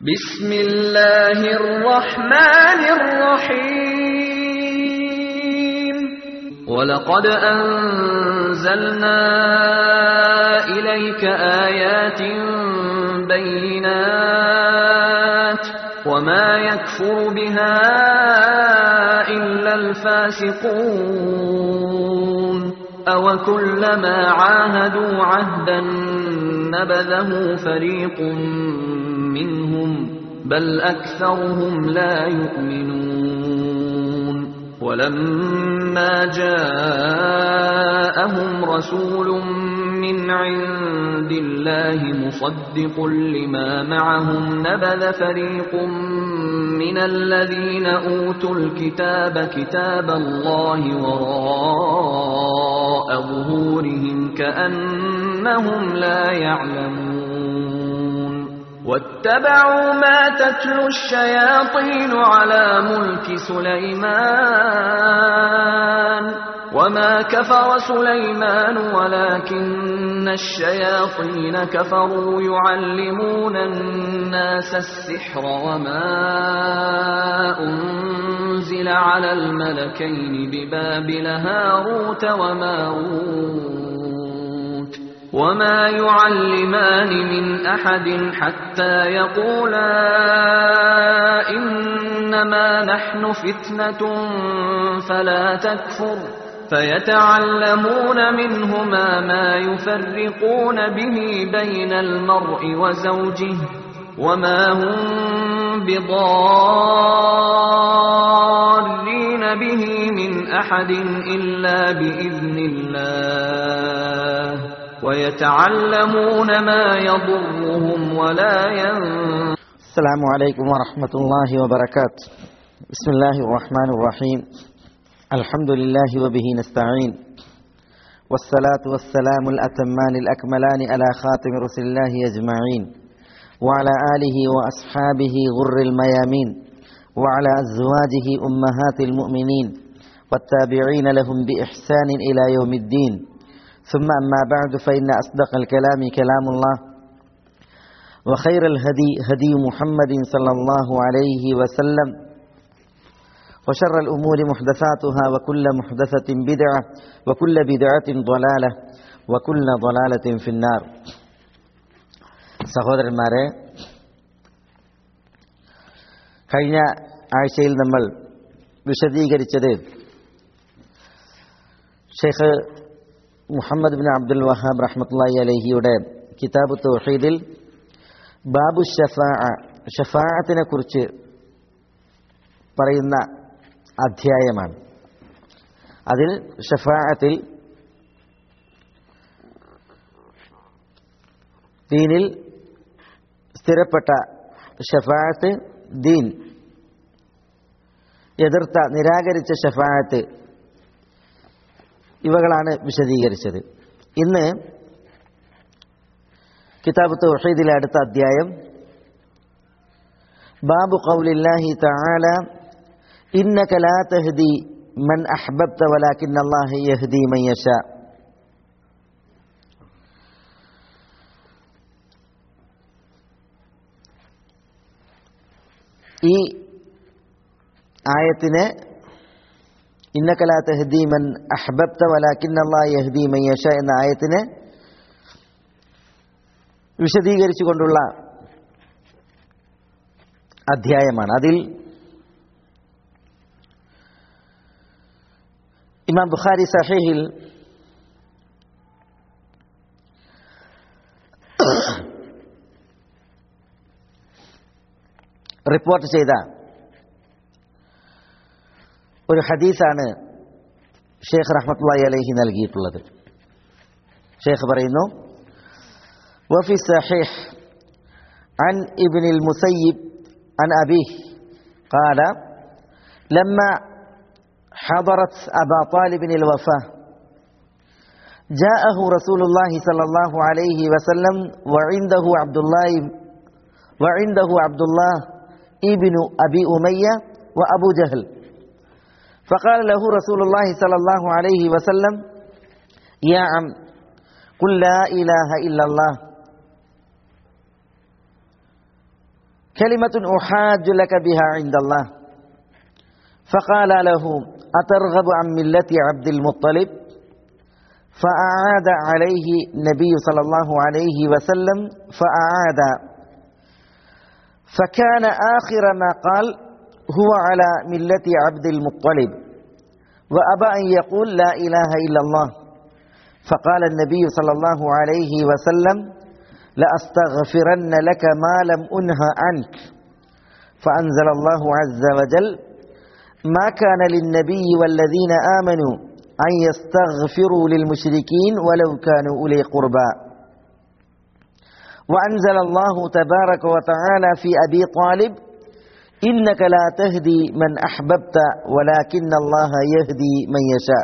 بسم الله الرحمن الرحيم ولقد أنزلنا إليك آيات بينات وما يكفر بها إلا الفاسقون أو كلما عاهدوا عهدا نبذه فريق منهم بل أكثرهم لا يؤمنون ولما جاءهم رسول من عند الله مصدق لما معهم نبذ فريق من الذين أوتوا الكتاب كتاب الله وراء ظهورهم كأنهم لا يعلمون واتبعوا ما تتلو الشياطين على ملك سليمان وما كفر سليمان ولكن الشياطين كفروا يعلمون الناس السحر وما أنزل على الملكين ببابل هاروت وماروت وما يعلمان من أحد حتى يقولا إنما نحن فتنة فلا تكفر فيتعلمون منهما ما يفرقون به بين المرء وزوجه وما هم بضارين به من أحد إلا بإذن الله ويتعلمون ما يضرهم ولا ينفعهم السلام عليكم ورحمة الله وبركاته بسم الله الرحمن الرحيم الحمد لله وبه نستعين والصلاة والسلام الأتمان الأكملان على خاتم رسل الله أجمعين وعلى آله وأصحابه غر الميامين وعلى أزواجه أمهات المؤمنين والتابعين لهم بإحسان إلى يوم الدين ثم أما بعد فإن أصدق الكلام كلام الله وخير الهدي هدي محمد صلى الله عليه وسلم وشر الأمور محدثاتها وكل محدثة بدعة وكل بدعة ضلالة وكل ضلالة في النار സഹോദരന്മാരെ കഴിഞ്ഞ ആഴ്ചയിൽ നമ്മൾ വിശദീകരിച്ചത് Sheikh Muhammad bin Abdul Wahhab റഹ്മത്തുള്ളി അലഹിയുടെ കിതാബ് തൗഹീദിൽ ബാബു ഷഫാ ഷഫാഅത്തിനെ കുറിച്ച് പറയുന്ന അധ്യായമാണ് അതിൽ ഷഫാഅത്തിൽ ദീനിൽ സ്ഥിരപ്പെട്ട ഷഫാഅത്ത് ദീൻ എതിർത്ത നിരാകരിച്ച ഷഫാഅത്ത് ഇവകളാണ് വിശദീകരിച്ചത് ഇന്ന് കിതാബ് തൗഹീദിലെ അടുത്ത അധ്യായം ബാബു ഖൗലില്ലാഹി തആല ഇന്നക ലാ തഹ്ദി മൻ അഹ്ബബ്ത വലാകിൻ അല്ലാഹ യഹ്ദി മൻ യശാ ഈ ആയത്തിനെ ഇന്നക ലാ തഹ്ദി മൻ അഹ്ബബ്ത വലാകിൻ അല്ലാഹ യഹ്ദി മൻ യശാ എന്ന ആയത്തിനെ വിശദീകരിച്ചുകൊണ്ടുള്ള അധ്യായമാണ് അതിൽ ഇമാം ബുഖാരി സഹീഹിൽ റിപ്പോർട്ട് ചെയ്ത ഒരു ഹദീസാണ് ഷേഖ് റഹ്മത്തുള്ളി അലഹി നൽകിയിട്ടുള്ളത് ഷേഖ് പറയുന്നു وفي الصحيح عن ابن المسيب عن أبيه قال لما حضرت أبا طالب الوفاة جاءه رسول الله صلى الله عليه وسلم وعنده عبد الله وعنده عبد الله ابن أبي أمية وأبو جهل فقال له رسول الله صلى الله عليه وسلم يا عم قل لا إله إلا الله كلمة أحاج لك بها عند الله فقال له أترغب عن ملة عبد المطلب فأعاد عليه النبي صلى الله عليه وسلم فأعاد فكان آخر ما قال هو على ملة عبد المطلب وأبى أن يقول لا إله إلا الله فقال النبي صلى الله عليه وسلم لأستغفرن لك ما لم أنه عنك فأنزل الله عز وجل ما كان للنبي والذين آمنوا أن يستغفروا للمشركين ولو كانوا أولي قربى وأنزل الله تبارك وتعالى في أبي طالب إنك لا تهدي من أحببت ولكن الله يهدي من يشاء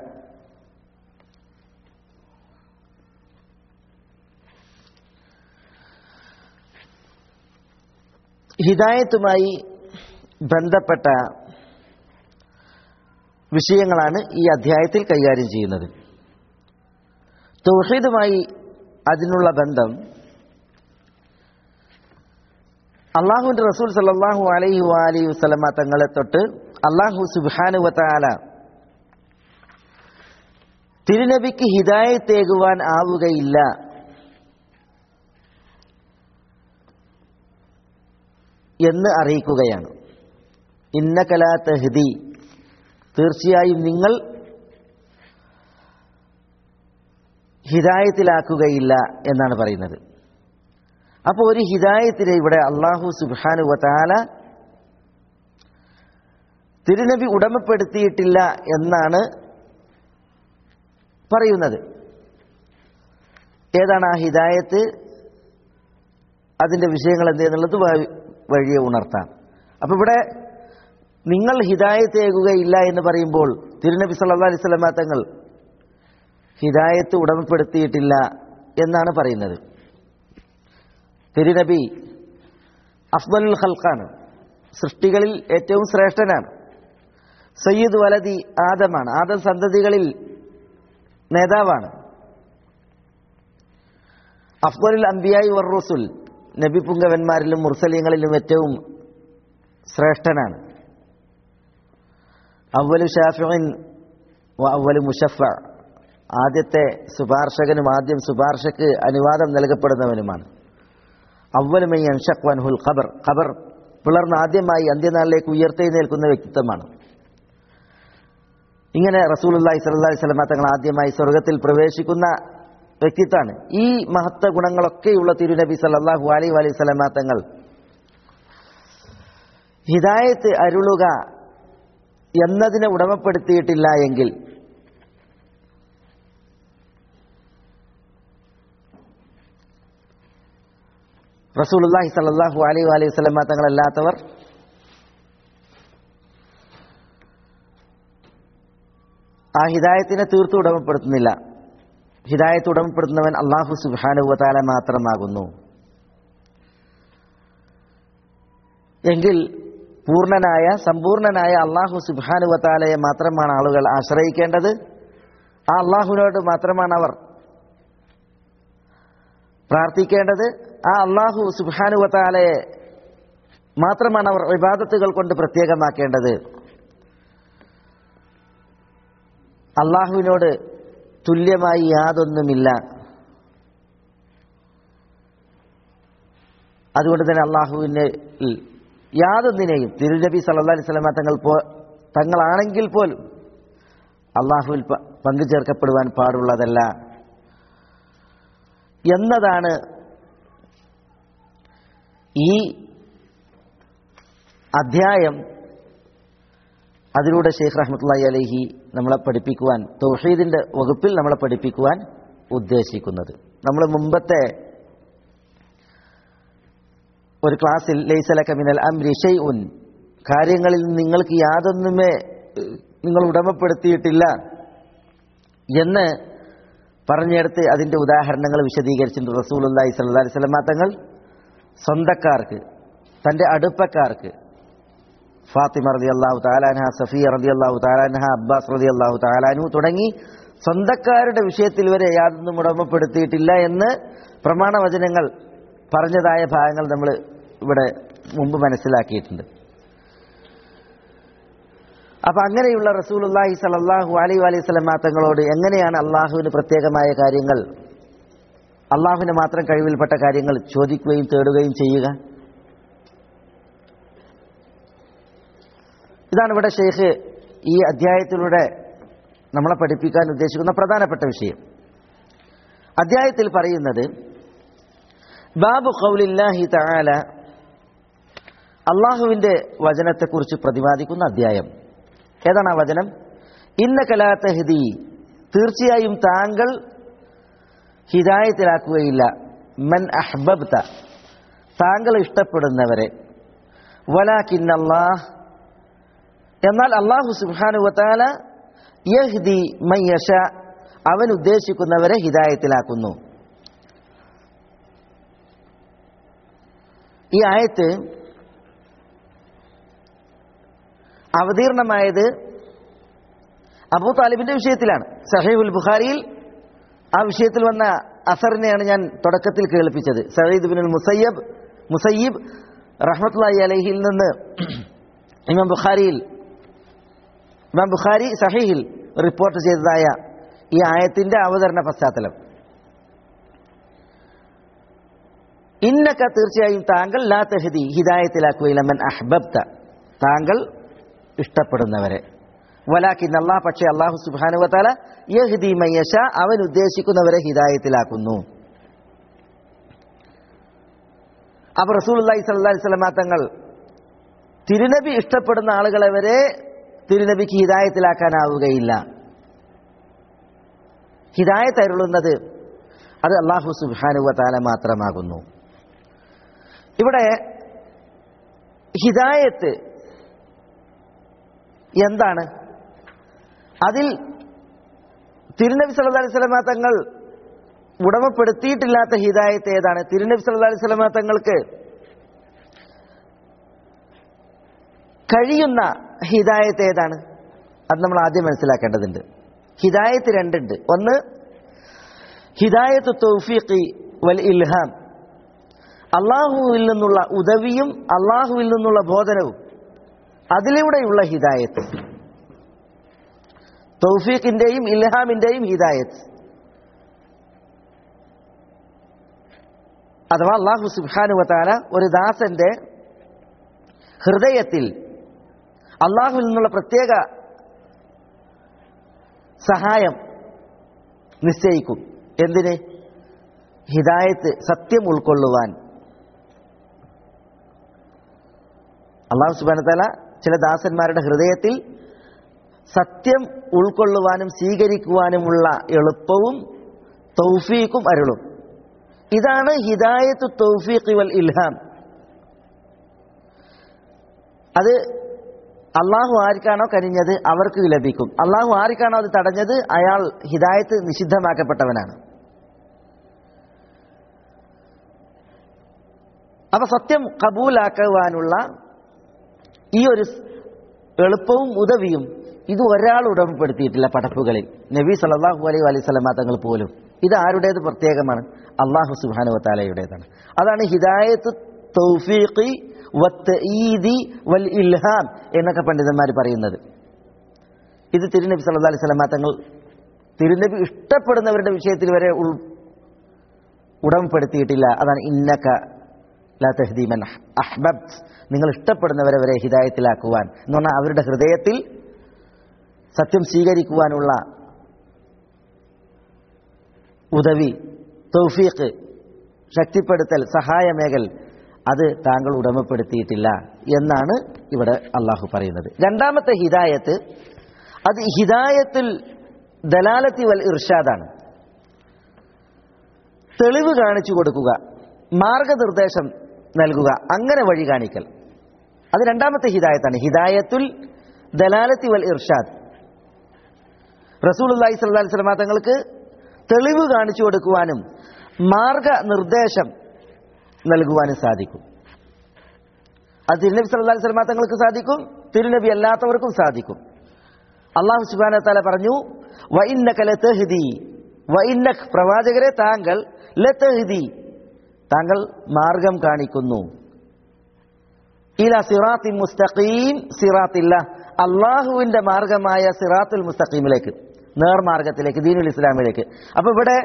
ഹിദായത്തുമായി ബന്ധപ്പെട്ട വിഷയങ്ങളാണ് ഈ അധ്യായത്തിൽ കൈകാര്യം ചെയ്യുന്നത് തൗഹീദുമായി അതിനുള്ള ബന്ധം അള്ളാഹുവിന്റെ റസൂൽ സല്ലാഹു അലൈഹി അലി വസ്ലമ തങ്ങളെ തൊട്ട് അള്ളാഹു സുബാനുവത്താല തിരുനബിക്ക് ഹിദായത്തേകുവാൻ ആവുകയില്ല എന്ന് അറിയിക്കുകയാണ് ഇന്നകലാ തഹ്ദി തീർച്ചയായും നിങ്ങൾ ഹിദായത്തിലാക്കുകയില്ല എന്നാണ് പറയുന്നത് അപ്പോൾ ഒരു ഹിദായത്തിനെ ഇവിടെ അള്ളാഹു സുബാനു വതാല തിരുനബി ഉടമപ്പെടുത്തിയിട്ടില്ല എന്നാണ് പറയുന്നത് ഏതാണ് ആ ഹിദായത്ത് അതിന്റെ വിഷയങ്ങൾ എന്തെന്നുള്ളത് വഴിയെ ഉണർത്താം അപ്പൊ ഇവിടെ നിങ്ങൾ ഹിദായത്തേകുകയില്ല എന്ന് പറയുമ്പോൾ തിരുനബി സല്ലാ അലൈഹി സ്വലമാ തങ്ങൾ ഹിദായത്ത് ഉടമപ്പെടുത്തിയിട്ടില്ല എന്നാണ് പറയുന്നത് തിരുനബി അഫ്ദലുൽ ഖൽഖാണ് സൃഷ്ടികളിൽ ഏറ്റവും ശ്രേഷ്ഠനാണ് സയ്യിദ് വലതി ആദമാണ് ആദം സന്തതികളിൽ നേതാവാണ് അഫ്ദലുൽ അംബിയായി വർ നബി പുങ്കവന്മാരിലും മുർസലീങ്ങളിലും ഏറ്റവും ശ്രേഷ്ഠനാണ് അവലു ഷാഫിൻ അവലു മുഷഫ ആദ്യത്തെ ശുപാർശകനും ആദ്യം ശുപാർശക്ക് അനുവാദം നൽകപ്പെടുന്നവനുമാണ് അവലുമൈ അൻഷഖ്വൻഹുൽ ഖബർ ഖബർ പിളർന്ന് ആദ്യമായി അന്ത്യനാളിലേക്ക് ഉയർത്തെഴുന്നേൽക്കുന്ന വ്യക്തിത്വമാണ് ഇങ്ങനെ റസൂലുല്ലാഹി സ്വല്ലല്ലാഹി അലൈഹി വസല്ലം തങ്ങൾ ആദ്യമായി സ്വർഗത്തിൽ പ്രവേശിക്കുന്ന വ്യക്തിത്വമാണ് ഈ മഹത്വ ഗുണങ്ങളൊക്കെയുള്ള തിരുനബി സല്ലല്ലാഹു അലൈഹി വസല്ലം തങ്ങൾ ഹിദായത്ത് അരുളുക എന്നതിനെ ഉടമപ്പെടുത്തിയിട്ടില്ല എങ്കിൽ റസൂലുല്ലാഹി സല്ലല്ലാഹു അലൈഹി അലൈഹി വസല്ലമ തങ്ങളല്ലാത്തവർ ആ ഹിദായത്തിനെ തീർത്തു ഉടമപ്പെടുത്തുന്നില്ല ഹിദായത്ത് ഉടമപ്പെടുത്തുന്നവൻ അള്ളാഹു സുബാനുവതാല മാത്രമാകുന്നു എങ്കിൽ പൂർണ്ണനായ സമ്പൂർണനായ അള്ളാഹു സുബാനുവത്താലയെ മാത്രമാണ് ആളുകൾ ആശ്രയിക്കേണ്ടത് ആ അള്ളാഹുവിനോട് മാത്രമാണ് അവർ പ്രാർത്ഥിക്കേണ്ടത് ആ അള്ളാഹു സുബാനുവത്താലയെ മാത്രമാണ് അവർ വിവാദത്തുകൾ കൊണ്ട് പ്രത്യേകമാക്കേണ്ടത് അള്ളാഹുവിനോട് തുല്യമായി യാതൊന്നുമില്ല അതുകൊണ്ട് തന്നെ അള്ളാഹുവിന് യാതൊന്നിനെയും തിരുനബി സല്ലാ അലൈഹി സ്വലമ തങ്ങൾ പോ തങ്ങളാണെങ്കിൽ പോലും അള്ളാഹുവിൽ പങ്കു ചേർക്കപ്പെടുവാൻ പാടുള്ളതല്ല എന്നതാണ് ഈ അധ്യായം അതിലൂടെ ഷെയ്ഖ് റഹ്മത്തുള്ളി അലഹി നമ്മളെ പഠിപ്പിക്കുവാൻ തൗഹീദിന്റെ വകുപ്പിൽ നമ്മളെ പഠിപ്പിക്കുവാൻ ഉദ്ദേശിക്കുന്നത് നമ്മൾ മുമ്പത്തെ ഒരു ക്ലാസ്സിൽ ലൈസലക മിനൽ അംരി ഷൈഉൻ കാര്യങ്ങളിൽ നിങ്ങൾക്ക് യാതൊന്നുമേ നിങ്ങൾ ഉടമപ്പെടുത്തിയിട്ടില്ല എന്ന് പറഞ്ഞെടുത്ത് അതിന്റെ ഉദാഹരണങ്ങൾ വിശദീകരിച്ചിട്ടുണ്ട് റസൂലുല്ലാഹി സ്വല്ലല്ലാഹി അലൈഹി വസല്ലം തങ്ങൾ സ്വന്തക്കാർക്ക് തന്റെ അടുപ്പക്കാർക്ക് ഫാത്തിമ റതി അള്ളാഹു താലാൻഹ സഫിയ റതി അള്ളാഹു താലാൻഹ അബ്ബാസ് റതി അള്ളാഹു താലാനു തുടങ്ങി സ്വന്തക്കാരുടെ വിഷയത്തിൽ വരെ യാതൊന്നും ഉടമപ്പെടുത്തിയിട്ടില്ല എന്ന് പ്രമാണവചനങ്ങൾ പറഞ്ഞതായ ഭാഗങ്ങൾ നമ്മൾ ഇവിടെ മുമ്പ് മനസ്സിലാക്കിയിട്ടുണ്ട് അപ്പൊ അങ്ങനെയുള്ള റസൂലുല്ലാഹി സലല്ലാഹു അലൈ അലൈഹി സ്വലം തങ്ങളോട് എങ്ങനെയാണ് അള്ളാഹുവിന് പ്രത്യേകമായ കാര്യങ്ങൾ അള്ളാഹുവിന് മാത്രം കഴിവിൽപ്പെട്ട കാര്യങ്ങൾ ചോദിക്കുകയും തേടുകയും ചെയ്യുക ഇതാണ് ഇവിടെ ഷെയ്ഖ് ഈ അധ്യായത്തിലൂടെ നമ്മളെ പഠിപ്പിക്കാൻ ഉദ്ദേശിക്കുന്ന പ്രധാനപ്പെട്ട വിഷയം അധ്യായത്തിൽ പറയുന്നത് ബാബു ഖൗലില്ലാഹി തആല അള്ളാഹുവിന്റെ വചനത്തെക്കുറിച്ച് പ്രതിപാദിക്കുന്ന അധ്യായം ഏതാണ് ആ വചനം ഇന്ന കലാത്തഹദി തീർച്ചയായും താങ്കൾ ഹിദായത്തിലാക്കുകയില്ല മൻ അഹ്ബബ്ത താങ്കൾ ഇഷ്ടപ്പെടുന്നവരെ വലാക്കിൻ അള്ളാഹ് എന്നാൽ അള്ളാഹു സുബാനുവത്താല യഹ്ദി മയ്യഷ അവൻ ഉദ്ദേശിക്കുന്നവരെ ഹിദായത്തിലാക്കുന്നു ഈ ആയത്ത് അവതീർണമായത് അബൂ താലിബിന്റെ വിഷയത്തിലാണ് സഹീബുൽ ബുഖാരിയിൽ ആ വിഷയത്തിൽ വന്ന അസറിനെയാണ് ഞാൻ തുടക്കത്തിൽ കേൾപ്പിച്ചത് സയ്യിദ് ബിൻ മുസയ്യബ് മുസയ്യിബ് റഹ്മത്തുള്ളാഹി അലഹിയിൽ നിന്ന് ഇമാം ബുഖാരിയിൽ ഇമാം ബുഖാരി സഹീഹിൽ റിപ്പോർട്ട് ചെയ്തതായ ഈ ആയത്തിന്റെ അവതരണ പശ്ചാത്തലം ഇന്നക്ക തീർച്ചയായും താങ്കൾ ലാ തെഹദി ഹിദായത്തിലാക്കുകയില്ല മൻ അഹ്ബബ്ത താങ്കൾ ഇഷ്ടപ്പെടുന്നവരെ വലാക്കിൻ അള്ളാഹ് പക്ഷേ അള്ളാഹു സുബാനുവത്താല യഹ്ദി മയ്യഷ അവൻ ഉദ്ദേശിക്കുന്നവരെ ഹിദായത്തിലാക്കുന്നു അപ്പൊ റസൂൽ അള്ളഹി സ്വല്ലി സ്വലമ തങ്ങൾ തിരുനബി ഇഷ്ടപ്പെടുന്ന ആളുകളെ വരെ തിരുനബിക്ക് ഹിദായത്തിലാക്കാനാവുകയില്ല ഹിദായത്ത് അരുളുന്നത് അത് അള്ളാഹു സുബാനുവത്താല മാത്രമാകുന്നു ഇവിടെ ഹിദായത്ത് എന്താണ് അതിൽ തിരുനബി സല്ലല്ലാഹു അലൈഹി വസല്ലമ തങ്ങൾ ഉടമപ്പെടുത്തിയിട്ടില്ലാത്ത ഹിദായത്ത് ഏതാണ് തിരുനബി സല്ലല്ലാഹു അലൈഹി വസല്ലമ തങ്ങൾക്ക് കഴിയുന്ന ഹിദായത്ത് ഏതാണ് അത് നമ്മൾ ആദ്യം മനസ്സിലാക്കേണ്ടതുണ്ട് ഹിദായത്ത് രണ്ടുണ്ട് ഒന്ന് ഹിദായത്ത് തൗഫീഖി വൽ ഇൽഹാം അള്ളാഹുവിൽ നിന്നുള്ള ഉദവിയും അള്ളാഹുവിൽ നിന്നുള്ള ബോധനവും അതിലൂടെയുള്ള ഹിദായത്ത് തൗഫീഖിന്റെയും ഇൽഹാമിന്റെയും ഹിദായത്ത് അഥവാ അള്ളാഹു സുബാനുവത്താല ഒരു ദാസന്റെ ഹൃദയത്തിൽ അള്ളാഹുവിൽ നിന്നുള്ള പ്രത്യേക സഹായം നിശ്ചയിക്കും എന്തിന് ഹിദായത്ത് സത്യം ഉൾക്കൊള്ളുവാൻ അള്ളാഹു സുബാനത്തല ചില ദാസന്മാരുടെ ഹൃദയത്തിൽ സത്യം ഉൾക്കൊള്ളുവാനും സ്വീകരിക്കുവാനുമുള്ള എളുപ്പവും തൗഫീഖും അരുളും ഇതാണ് ഹിദായത്ത് തൗഫീഖ് വൽ ഇൽഹാം അത് അള്ളാഹു ആർക്കാണോ കനിഞ്ഞത് അവർക്ക് ലഭിക്കും അള്ളാഹു ആർക്കാണോ അത് തടഞ്ഞത് അയാൾ ഹിദായത്ത് നിഷിദ്ധമാക്കപ്പെട്ടവനാണ് അപ്പൊ സത്യം കബൂലാക്കുവാനുള്ള ഈ ഒരു എളുപ്പവും ഉദവിയും ഇത് ഒരാൾ ഉടമപ്പെടുത്തിയിട്ടില്ല പടപ്പുകളിൽ നബി സല്ലാഹു അലൈഹി അലൈഹി സ്വലമ തങ്ങൾ പോലും ഇത് ആരുടേത് പ്രത്യേകമാണ് അള്ളാഹു സുബാനു വത്താലയുടേതാണ് അതാണ് ഹിദായത്ത് തൗഫീഖി വത്തഈദി വൽ ഇൽഹാം എന്നൊക്കെ പണ്ഡിതന്മാർ പറയുന്നത് ഇത് തിരുനബി സല്ലല്ലാഹു അലൈഹി വസല്ലമ തങ്ങൾ തിരുനബി ഇഷ്ടപ്പെടുന്നവരുടെ വിഷയത്തിൽ വരെ ഉൾ ഉടമപ്പെടുത്തിയിട്ടില്ല അതാണ് ഇന്നക ലാ തഹ്ദി മൻ അഹ്ബബ്ത് നിങ്ങൾ ഇഷ്ടപ്പെടുന്നവരെ വരെ ഹിദായത്തിലാക്കുവാൻ എന്ന് പറഞ്ഞാൽ അവരുടെ ഹൃദയത്തിൽ സത്യം സ്വീകരിക്കുവാനുള്ള ഉദവി തൗഫീഖ് ശക്തിപ്പെടുത്തൽ സഹായമേകൽ അത് താങ്കൾ ഉടമപ്പെടുത്തിയിട്ടില്ല എന്നാണ് ഇവിടെ അള്ളാഹു പറയുന്നത് രണ്ടാമത്തെ ഹിദായത്ത് അത് ഹിദായത്തിൽ ദലാലത്തി വൽ ഇർഷാദാണ് തെളിവ് കാണിച്ചു കൊടുക്കുക മാർഗനിർദ്ദേശം നൽകുക അങ്ങനെ വഴി കാണിക്കൽ അത് രണ്ടാമത്തെ ഹിദായത്താണ് ഹിദായത്തുൽ ദലാലത്തി വൽ ഇർഷാദ് റസൂൽ അള്ളാഹി സ്വല്ലാ സ്വലമ തങ്ങൾക്ക് തെളിവ് കാണിച്ചു കൊടുക്കുവാനും മാർഗനിർദ്ദേശം നൽകുവാനും സാധിക്കും അത് തിരുനബി സല്ലല്ലാഹു അലൈഹി വസല്ലം തങ്ങൾക്ക് സാധിക്കും തിരുനബി അല്ലാത്തവർക്കും സാധിക്കും അള്ളാഹു സുബ്ഹാനഹു തആല പറഞ്ഞു വഇന്നക ലതഹ്ദി വഇന്നക പ്രവാചകരെ താങ്കൾ ലതഹ്ദി താങ്കൾ മാർഗം കാണിക്കുന്നു ഇല സിറാത്തി മുസ്തഖീം സിറാത്തില്ല അള്ളാഹുവിന്റെ മാർഗമായ സിറാത്തുൽ മുസ്തഖീമിലേക്ക് നേർമാർഗത്തിലേക്ക് ദീനുൽ ഇസ്ലാമിലേക്ക് അപ്പൊ ഇവിടെ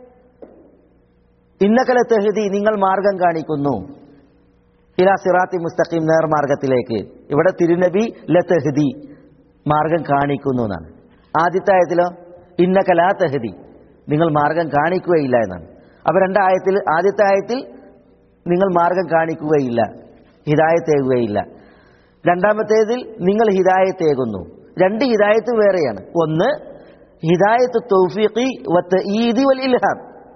ഇന്നക്കല തെഹദി നിങ്ങൾ മാർഗം കാണിക്കുന്നു ഇല സിറാത്തി മുസ്തഖീം നേർമാർഗത്തിലേക്ക് ഇവിടെ തിരുനബി ലതഹദി മാർഗം കാണിക്കുന്നു എന്നാണ് ആദ്യത്തെ ആയത്തിലോ ഇന്നക്കലാ തെഹദി നിങ്ങൾ മാർഗം കാണിക്കുകയില്ല എന്നാണ് അപ്പൊ രണ്ടായത്തിൽ ആദ്യത്തെ ആയത്തിൽ നിങ്ങൾ മാർഗം കാണിക്കുകയില്ല ഹിദായത്തേകുകയില്ല രണ്ടാമത്തേതിൽ നിങ്ങൾ ഹിദായത്തേകുന്നു രണ്ട് ഹിദായത്ത് വേറെയാണ് ഒന്ന് ഹിദായത്ത് തൗഫീഖി വത്ത് ഈദി വൽ ഇൽഹാം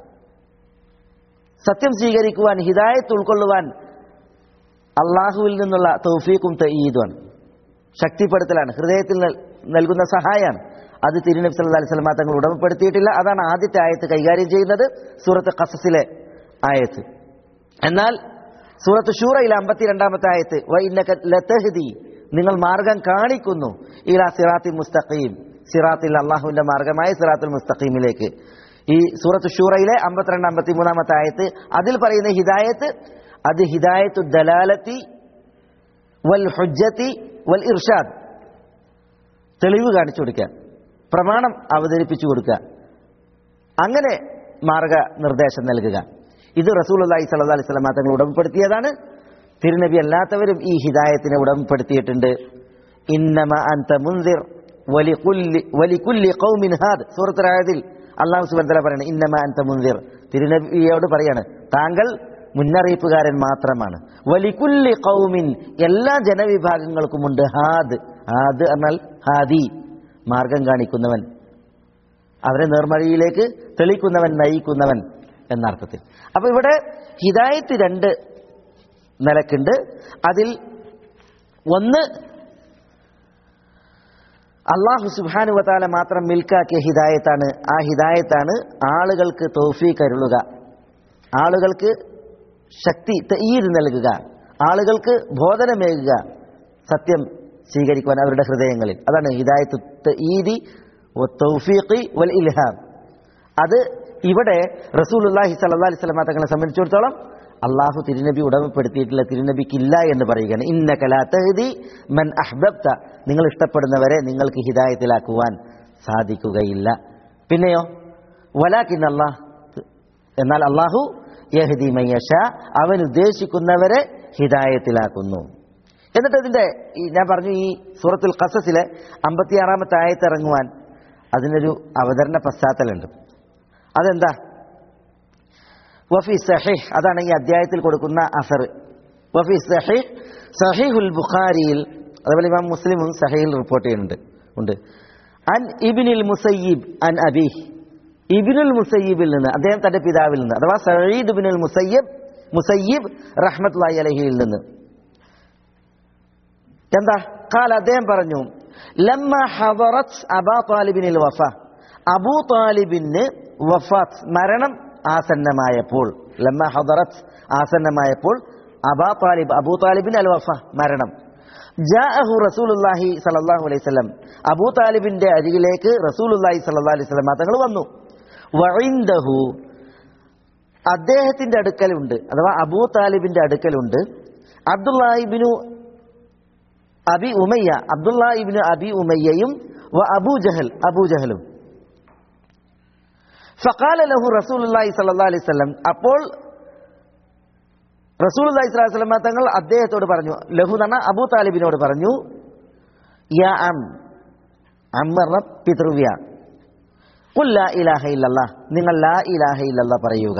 സത്യം സ്വീകരിക്കുവാൻ ഹിദായത്ത് ഉൾക്കൊള്ളുവാൻ അള്ളാഹുവിൽ നിന്നുള്ള തൗഫീഖും തഈദുമാണ് ശക്തിപ്പെടുത്തലാണ് ഹൃദയത്തിൽ നൽ- നൽകുന്ന സഹായമാണ് അത് തിരുനബി സല്ലല്ലാഹു അലൈഹി വസല്ലം തങ്ങൾ ഉടമപ്പെടുത്തിയിട്ടില്ല അതാണ് ആദ്യത്തെ ആയത്ത് കൈകാര്യം ചെയ്യുന്നത് സൂറത്ത് ഖസസിലെ ആയത്ത് എന്നാൽ സൂറത്ത് ഷൂറയിലെ അമ്പത്തിരണ്ടാമത്തെ ആയത്ത് വ ഇന്നക ലതഹ്ദി നിങ്ങൾ മാർഗം കാണിക്കുന്നു ഇലാ സിറാത്തി മുസ്തഖീം സിറാത്തിൽ അള്ളാഹുവിന്റെ മാർഗമായ സിറാത്തുൽ മുസ്തഖീമിലേക്ക് ഈ സൂറത്ത് ഷൂറയിലെ അമ്പത്തിരണ്ട് അമ്പത്തി മൂന്നാമത്തെ ആയത്ത് അതിൽ പറയുന്ന ഹിദായത്ത് അത് ഹിദായത്തു ദലാലത്തി വൽ ഹുജ്ജത്തി വൽ ഇർഷാദ് തെളിവ് കാണിച്ചു കൊടുക്കുക പ്രമാണം അവതരിപ്പിച്ചു കൊടുക്കുക അങ്ങനെ മാർഗ നിർദ്ദേശം നൽകുക ഇത് റസൂലി സല്ലാ അലൈഹി സ്വലമ തങ്ങൾ ഉടമപ്പെടുത്തിയതാണ് തിരുനബി അല്ലാത്തവരും ഈ ഹിദായത്തിനെ ഉടമപ്പെടുത്തിയിട്ടുണ്ട് ഇന്നമ അന്ത മുൻതിർ വലികുല്ലി വലികുല്ലി ഖൗമിൻ ഹാദ് സൂറത്തുൽ അള്ളാഹു സുബ്ഹാനഹു വ തആല പറയാണ് ഇന്നമ അന്ത മുൻതിർ തിരുനബിയോട് പറയാണ് താങ്കൾ മുന്നറിയിപ്പുകാരൻ മാത്രമാണ് വലികുല്ലി ഖൗമിൻ എല്ലാ ജനവിഭാഗങ്ങൾക്കുമുണ്ട് ഹാദ് ഹാദ് എന്നാൽ ഹാദി മാർഗം കാണിക്കുന്നവൻ അവരെ നേർമഴിയിലേക്ക് തെളിക്കുന്നവൻ നയിക്കുന്നവൻ എന്നർത്ഥത്തിൽ അപ്പൊ ഇവിടെ ഹിദായത്ത് രണ്ട് നിലക്കുണ്ട് അതിൽ ഒന്ന് അള്ളാഹു സുബാനുവതാല മാത്രം മിൽക്കാക്കിയ ഹിദായത്താണ് ആ ഹിദായത്താണ് ആളുകൾക്ക് തൗഫീഖ് അരുളുക ആളുകൾക്ക് ശക്തി ഈദ് നൽകുക ആളുകൾക്ക് ബോധനമേകുക സത്യം സ്വീകരിക്കുവാൻ അവരുടെ ഹൃദയങ്ങളിൽ അതാണ് ഹിദായത്ത് ഈദി തൗഫീഖി വൽ ഇൽഹാം അത് ഇവിടെ റസൂലുല്ലാഹി സല്ലല്ലാഹി അലൈഹി വസല്ലം തങ്ങളെ സംബന്ധിച്ചിടത്തോളം അള്ളാഹു തിരുനബി ഉടമപ്പെടുത്തിയിട്ടില്ല തിരുനബിക്കില്ല എന്ന് പറയുകയാണ് ഇന്ന കലാത്തഹദി മൻ അഹ്ബബ്ത നിങ്ങൾ ഇഷ്ടപ്പെടുന്നവരെ നിങ്ങൾക്ക് ഹിദായത്തിലാക്കുവാൻ സാധിക്കുകയില്ല പിന്നെയോ വലാക്കിൻ അള്ളാഹ് എന്നാൽ അള്ളാഹു യഹദി മയ്യഷ അവൻ ഉദ്ദേശിക്കുന്നവരെ ഹിദായത്തിലാക്കുന്നു എന്നിട്ട് ഇതിന്റെ ഈ ഞാൻ പറഞ്ഞു ഈ സൂറത്തുൽ ഖസസിലെ അമ്പത്തിയാറാമത്തെ ആയത്ത് ഇറങ്ങുവാൻ അതിനൊരു അവതരണ പശ്ചാത്തലമുണ്ട് അതെന്താ വഫി സഹീഹ് അതാണ് ഈ അധ്യായത്തിൽ കൊടുക്കുന്ന അസർ വഫി സഹീഹ് സഹീഹുൽ ബുഖാരിയിൽ അതുപോലെ ഇമാം മുസ്ലിമും സഹീൽ റിപ്പോർട്ട് ചെയ്യുന്നുണ്ട് ഉണ്ട് അൻ ഇബിനിൽ മുസയ്യിബ് അൻ അബീഹ് ഇബിനുൽ മുസയ്യിബിൽ നിന്ന് അദ്ദേഹം തന്റെ പിതാവിൽ നിന്ന് അഥവാ സയ്യിദ് ബിനുൽ മുസയ്യബ് മുസയ്യിബ് റഹ്മത്തുള്ളാഹി അലഹിയിൽ നിന്ന് എന്താ കാൽ അദ്ദേഹം പറഞ്ഞു ലമ്മ ഹദറത്ത് അബാ താലിബിനിൽ വഫ അബൂ താലിബിന് വഫാത്ത് മരണം ആസന്നമായപ്പോൾ ലമ്മ ഹദറത്ത് ആസന്നമായപ്പോൾ അബാ താലിബ് അബൂ താലിബിൻ അൽ വഫ മരണം ജാഅഹു റസൂലുള്ളാഹി സല്ലല്ലാഹു അലൈഹി വസല്ലം അബൂ താലിബിന്റെ അരികിലേക്ക് റസൂലുള്ളാഹി സല്ലല്ലാഹു അലൈഹി വസല്ലം തങ്ങൾ വന്നു വഇൻദഹു അദ്ദേഹത്തിന്റെ അടുക്കലുണ്ട് അഥവാ അബൂ താലിബിന്റെ അടുക്കലുണ്ട് അബ്ദുല്ലാഹിബിനു അബി ഉമയ്യ അബ്ദുല്ലാഹിബിന് അബി ഉമയ്യയും വ അബൂ ജഹൽ അബൂ ജഹലും ഫഖാല ലഹു റസൂലുള്ളാഹി സ്വല്ലല്ലാഹു അലൈഹി വസല്ലം അപ്പോൾ റസൂലുള്ളാഹി സ്വല്ലല്ലാഹു അലൈഹി വസല്ലം തങ്ങൾ അദ്ദേഹത്തോട് പറഞ്ഞു ലഹു എന്ന അബൂ താലിബിനോട് പറഞ്ഞു യാ അം അമ്മ പിതൃവ്യ ഖുൽ ലാ ഇലാഹ ഇല്ലല്ലാഹ് നിങ്ങൾ ലാ ഇലാഹ ഇല്ലല്ലാഹ് പറയുക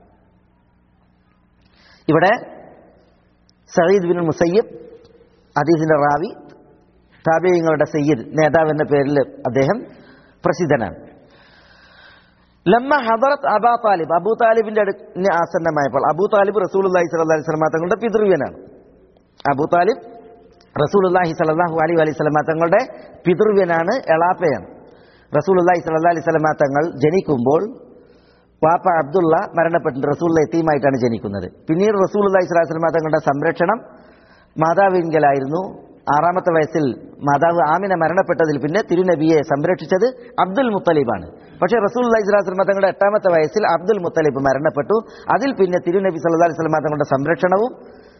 ഇവിടെ സയ്യിദ് ബിൻ മുസയ്യിബ് ഹദീസിന്റെ റാവി താബിയങ്ങളുടെ സയ്യിദ് നേതാവ് എന്ന പേരിൽ അദ്ദേഹം പ്രസിദ്ധനാണ് ലമ്മ ഹദറത്ത് അബാ താലിബ് അബൂ താലിബിന്റെ അടുത്ത് ആസന്നമായപ്പോൾ അബൂ താലിബ് റസൂലുല്ലാഹി സ്വല്ലല്ലാഹി അലൈഹി വസല്ലം തങ്ങളുടെ പിതൃവ്യനാണ് അബൂ താലിബ് റസൂലുല്ലാഹി സ്വല്ലല്ലാഹു അലൈഹി വസല്ലം തങ്ങളുടെ പിതൃവ്യനാണ് എളാപ്പയാണ് റസൂലുല്ലാഹി സ്വല്ലല്ലാഹി അലൈഹി വസല്ലം തങ്ങൾ ജനിക്കുമ്പോൾ വാപ്പ അബ്ദുള്ള മരണപ്പെട്ടിട്ട് റസൂലുള്ള എത്തിയുമായിട്ടാണ് ജനിക്കുന്നത് പിന്നീട് റസൂലുല്ലാഹി സ്വല്ലല്ലാഹി അലൈഹി വസല്ലം തങ്ങളുടെ സംരക്ഷണം മാതാവിങ്കലായിരുന്നു ആറാമത്തെ വയസ്സിൽ മാതാവ് ആമിന മരണപ്പെട്ടതിൽ പിന്നെ തിരുനബിയെ സംരക്ഷിച്ചത് അബ്ദുൽ മുത്തലിബാണ് പക്ഷേ റസൂൽ അലൈഹിസ്ലാം തങ്ങളുടെ എട്ടാമത്തെ വയസ്സിൽ അബ്ദുൽ മുത്തലിബ് മരണപ്പെട്ടു അതിൽ പിന്നെ തിരുനബി സല്ലല്ലാഹു അലൈഹി വസല്ലം തങ്ങളുടെ സംരക്ഷണവും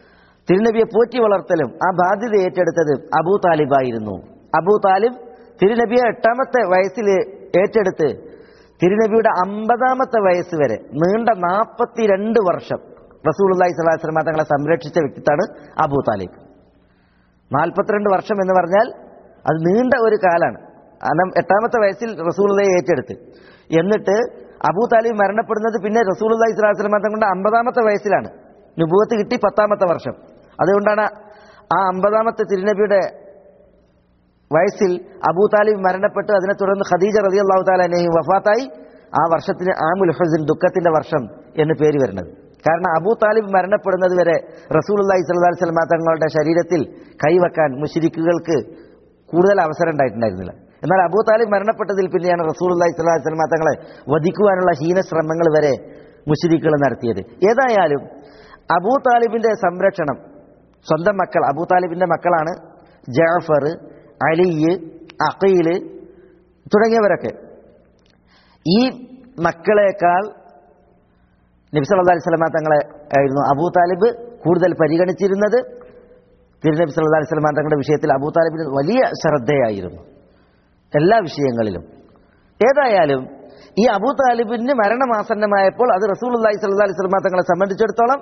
തിരുനബിയെ പോറ്റി വളർത്തലും ആ ബാധ്യത ഏറ്റെടുത്തത് അബൂ താലിബായിരുന്നു അബൂ താലിബ് തിരുനബിയെ എട്ടാമത്തെ വയസ്സിൽ ഏറ്റെടുത്ത് തിരുനബിയുടെ അമ്പതാമത്തെ വയസ്സ് വരെ നീണ്ട നാൽപ്പത്തിരണ്ട് വർഷം റസൂൽ അള്ളഹി സ്വലാസ്ലമ തങ്ങളെ സംരക്ഷിച്ച വ്യക്തിത്വമാണ് അബൂ താലിബ് നാൽപ്പത്തിരണ്ട് വർഷം എന്ന് പറഞ്ഞാൽ അത് നീണ്ട ഒരു കാലാണ് കാരണം എട്ടാമത്തെ വയസ്സിൽ റസൂലുള്ളയെ ഏറ്റെടുത്ത് എന്നിട്ട് അബൂ താലിബ് മരണപ്പെടുന്നത് പിന്നെ റസൂൽ അള്ളഹി സ്വലാസ്ലമ തങ്ങളുടെ അമ്പതാമത്തെ വയസ്സിലാണ് നുപൂവത്ത് കിട്ടി പത്താമത്തെ വർഷം അതുകൊണ്ടാണ് ആ അമ്പതാമത്തെ തിരുനബിയുടെ വയസ്സിൽ അബൂ താലിബ് മരണപ്പെട്ടു അതിനെ തുടർന്ന് ഖദീജ റതി അള്ളാഹു താലാനെയും വഫാത്തായി ആ വർഷത്തിന് ആമുൽ ഹുസിൻ ദുഃഖത്തിന്റെ വർഷം എന്ന് പേര് വരുന്നത് കാരണം അബൂ താലിബ് മരണപ്പെടുന്നത് വരെ റസൂൽ അള്ളഹി സ്വല്ലാ സ്വലമ തങ്ങളുടെ ശരീരത്തിൽ കൈവെക്കാൻ മുഷിരിക്കുകൾക്ക് കൂടുതൽ അവസരം ഉണ്ടായിട്ടുണ്ടായിരുന്നില്ല എന്നാൽ അബൂ താലിബ് മരണപ്പെട്ടതിൽ പിന്നെയാണ് റസൂൽ അള്ളഹി സ്വല്ലാ സ്വലമ തങ്ങളെ വധിക്കുവാനുള്ള ഹീനശ്രമങ്ങൾ വരെ മുഷിരിക്കുകൾ നടത്തിയത് ഏതായാലും അബൂ താലിബിന്റെ സംരക്ഷണം സ്വന്തം മക്കൾ അബൂ താലിബിന്റെ മക്കളാണ് ജാഫർ അലി അഖീൽ തുടങ്ങിയവരൊക്കെ ഈ മക്കളെക്കാൾ നബി സല്ലല്ലാഹു അലൈഹി വസല്ലമ തങ്ങളെ ആയിരുന്നു അബൂ താലിബ് കൂടുതൽ പരിഗണിച്ചിരുന്നത് തിരുനബി സല്ലല്ലാഹു അലൈഹി വസല്ലമ തങ്ങളുടെ വിഷയത്തിൽ അബൂ താലിബിന് വലിയ ശ്രദ്ധയായിരുന്നു എല്ലാ വിഷയങ്ങളിലും ഏതായാലും ഈ അബൂ താലിബിന് മരണമാസന്നമായപ്പോൾ അത് റസൂലുള്ളാഹി സ്വല്ലല്ലാഹു അലൈഹി വസല്ലമ തങ്ങളെ സംബന്ധിച്ചിടത്തോളം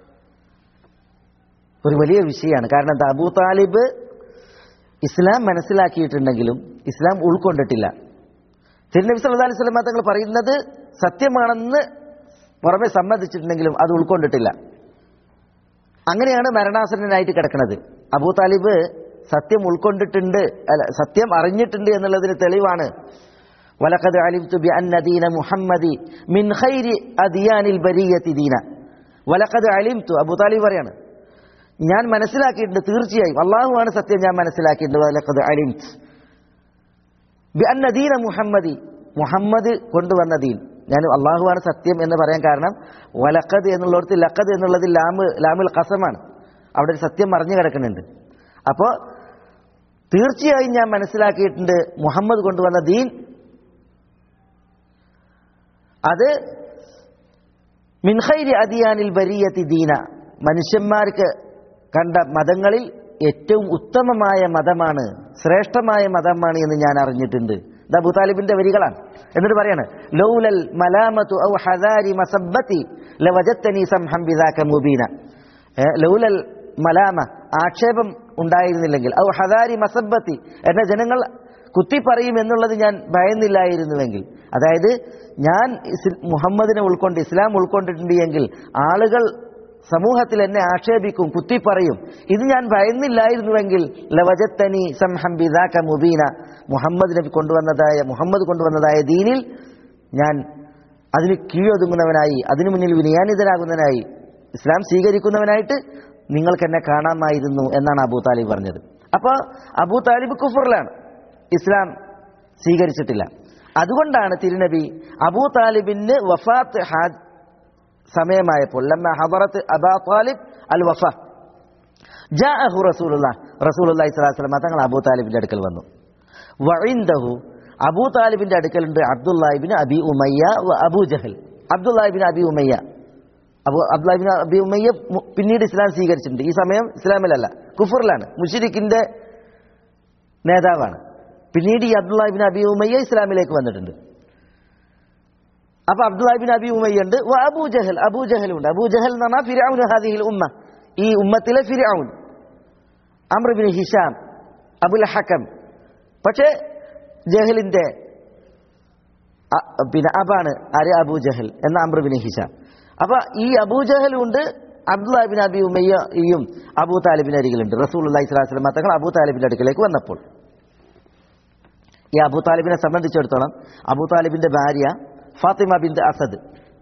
ഒരു വലിയ വിഷയമാണ് കാരണം എന്താ അബൂ താലിബ് ഇസ്ലാം മനസ്സിലാക്കിയിട്ടുണ്ടെങ്കിലും ഇസ്ലാം ഉൾക്കൊണ്ടിട്ടില്ല തിരുനബി സല്ലല്ലാഹു അലൈഹി വസല്ലമ തങ്ങൾ പറയുന്നത് സത്യമാണെന്ന് പുറമെ സമ്മതിച്ചിട്ടുണ്ടെങ്കിലും അത് ഉൾക്കൊണ്ടിട്ടില്ല അങ്ങനെയാണ് മരണാസന്നനായിട്ട് കിടക്കുന്നത് അബൂ താലിബ് സത്യം ഉൾക്കൊണ്ടിട്ടുണ്ട് അല്ല സത്യം അറിഞ്ഞിട്ടുണ്ട് എന്നുള്ളതിന് തെളിവാണ് വലഖദ് അലിംതു ബി അന്ന ദീന മുഹമ്മദി മിൻ ഖൈരി അദിയാനിൽ ബരിയത്തി ദീന വലഖദ് അലിംതു അബൂ താലിബ് പറയാണ് ഞാൻ മനസ്സിലാക്കിയിട്ടുണ്ട് തീർച്ചയായും അള്ളാഹുവാണ് സത്യം ഞാൻ മനസ്സിലാക്കിയിട്ടുണ്ട് വലഖദ് അലിംത് ബി അന്ന ദീന മുഹമ്മദി മുഹമ്മദ് കൊണ്ടുവന്ന ദീൻ ഞാൻ അള്ളാഹുവാണ് സത്യം എന്ന് പറയാൻ കാരണം വലക്കത് എന്നുള്ളിടത്ത് ലക്കത് എന്നുള്ളത് ലാമ് ലാമുൽ കസമാണ് അവിടെ ഒരു സത്യം മറിഞ്ഞു കിടക്കുന്നുണ്ട് അപ്പോൾ തീർച്ചയായും ഞാൻ മനസ്സിലാക്കിയിട്ടുണ്ട് മുഹമ്മദ് കൊണ്ടുവന്ന ദീൻ അത് മിൻഹൈരി അദിയാനിൽ ബരിയത്തി ദീന മനുഷ്യന്മാർക്ക് കണ്ട മതങ്ങളിൽ ഏറ്റവും ഉത്തമമായ മതമാണ് ശ്രേഷ്ഠമായ മതമാണ് എന്ന് ഞാൻ അറിഞ്ഞിട്ടുണ്ട് ഇത് അബൂ താലിബിന്റെ വരികളാണ് എന്നിട്ട് പറയാണ് ലൗലൽ മലാമതു ഔ ഹദാരി മസബ്ബതി ലവജത്തനി സംഹം ബിദാക മുബീന ഏ, ലൗലൽ മലാമ ആക്ഷേപം ഉണ്ടായിരുന്നില്ലെങ്കിൽ ഔ ഹദാരി മസബ്ബത്തി എന്നെ ജനങ്ങൾ കുത്തി പറയും എന്നുള്ളത് ഞാൻ ഭയന്നില്ലായിരുന്നുവെങ്കിൽ അതായത് ഞാൻ ഇസ് മുഹമ്മദിനെ ഉൾക്കൊണ്ട് ഇസ്ലാം ഉൾക്കൊണ്ടിട്ടുണ്ട് എങ്കിൽ ആളുകൾ സമൂഹത്തിൽ എന്നെ ആക്ഷേപിക്കും കുത്തിപ്പറയും ഇത് ഞാൻ ഭയന്നില്ലായിരുന്നുവെങ്കിൽ ലവജത്തനി സംഹം ബിദാക മുബീന മുഹമ്മദ് നബി കൊണ്ടുവന്നതായ മുഹമ്മദ് കൊണ്ടുവന്നതായ ദീനിൽ ഞാൻ അതിന് കീഴൊതുങ്ങുന്നവനായി അതിനു മുന്നിൽ വിനയാനിതനാകുന്നവനായി ഇസ്ലാം സ്വീകരിക്കുന്നവനായിട്ട് നിങ്ങൾക്ക് എന്നെ കാണാമായിരുന്നു എന്നാണ് അബൂ താലിബ് പറഞ്ഞത് അപ്പോൾ അബൂ താലിബ് കുഫറിലാണ് ഇസ്ലാം സ്വീകരിച്ചിട്ടില്ല അതുകൊണ്ടാണ് തിരുനബി അബൂ താലിബിന് വഫാത്ത് ഹാജ് സമയമായപ്പോൾ ലമ്മ ഹദറത്ത് അബാ താലിബ് അൽ വഫ ജാഅഹു റസൂലുള്ള റസൂലുള്ളാഹി സ്വല്ലല്ലാഹു അലൈഹി വസല്ലം തങ്ങൾ അബൂ താലിബിന്റെ അടുക്കൽ വന്നു വഇൻദഹു അബൂ താലിബിന്റെ അടുക്കലുണ്ട് അബ്ദുല്ലാഹിബിൻ അബി ഉമയ്യ വ അബൂ ജഹൽ അബ്ദുല്ലാഹിബിൻ അബി ഉമയ്യ അബു അബ്ദുല്ലാഹിബിൻ അബി ഉമയ്യ മു- പിന്നീട് ഇസ്ലാം സ്വീകരിച്ചിട്ടുണ്ട് ഈ സമയം ഇസ്ലാമിലല്ല കുഫറിലാണ് മുഷിരിക്കിന്റെ നേതാവാണ് പിന്നീട് ഈ അബ്ദുല്ലാഹിബിൻ അബി ഉമയ്യ ഇസ്ലാമിലേക്ക് വന്നിട്ടുണ്ട് അപ്പൊ അബ്ദുല്ലാഹിബിൻ അബി ഉമയ്യ ഉണ്ട് വ അബൂ ജഹൽ അബൂ ജഹൽ ഉണ്ട് അബൂ ജഹൽ എന്ന് പറഞ്ഞാൽ ഫിരൗൻ ഹാദിഹിൽ ഉമ്മ ഈ ഉമ്മത്തിലെ ഫിരൗൻ അമ്രബിൻ ഹിഷാം അബുൽ ഹക്കം പക്ഷേ ജഹലിന്റെ അ- പിന്നെ അബാണ് ആര് അബൂ ജഹൽ എന്ന അമ്രബിൻ ഹിഷാം അപ്പൊ ഈ അബൂ ജഹലും ഉണ്ട് അബ്ദുല്ലാഹിബിൻ അബി ഉമയ്യയും അബൂ താലിബിന് അരികിലുണ്ട് റസൂൽ അള്ളഹി സ്വലാസ്ലം തങ്ങൾ അബൂ താലിബിന്റെ അടുക്കലേക്ക് വന്നപ്പോൾ ഈ അബൂ താലിബിനെ സംബന്ധിച്ചിടത്തോളം അബൂ താലിബിന്റെ ഭാര്യ ഫാത്തിമ ബിന്ദ് അസദ്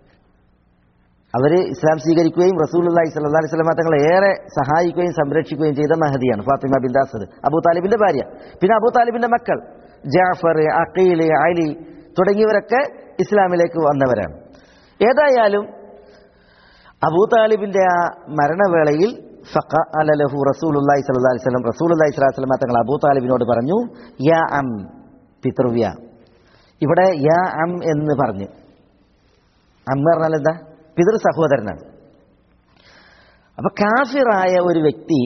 അവര് ഇസ്ലാം സ്വീകരിക്കുകയും റസൂൽ അള്ളഹി സ്വല്ലാ അലൈഹി സ്വലമ തങ്ങളെ ഏറെ സഹായിക്കുകയും സംരക്ഷിക്കുകയും ചെയ്ത മഹദിയാണ് ഫാത്തിമ ബിന്ദ് അസദ് അബൂ താലിബിന്റെ ഭാര്യ പിന്നെ അബൂ താലിബിന്റെ മക്കൾ ജാഫർ അഖീൽ അലി തുടങ്ങിയവരൊക്കെ ഇസ്ലാമിലേക്ക് വന്നവരാണ് ഏതായാലും അബൂ താലിബിന്റെ ആ മരണവേളയിൽ ഫഖ അലലഹു റസൂലുള്ളാഹി സ്വല്ലല്ലാഹി അലൈഹി വസല്ലം റസൂലുള്ളാഹി സ്വല്ലല്ലാഹി അലൈഹി വസല്ലം തങ്ങൾ അബൂ താലിബിനോട് പറഞ്ഞു യാ അം പിതൃവ്യ ഇവിടെ യാ അം എന്ന് പറഞ്ഞു അം എന്ന് പറഞ്ഞാൽ എന്താ പിതൃ സഹോദരനാണ് അപ്പൊ കാഫിറായ ഒരു വ്യക്തി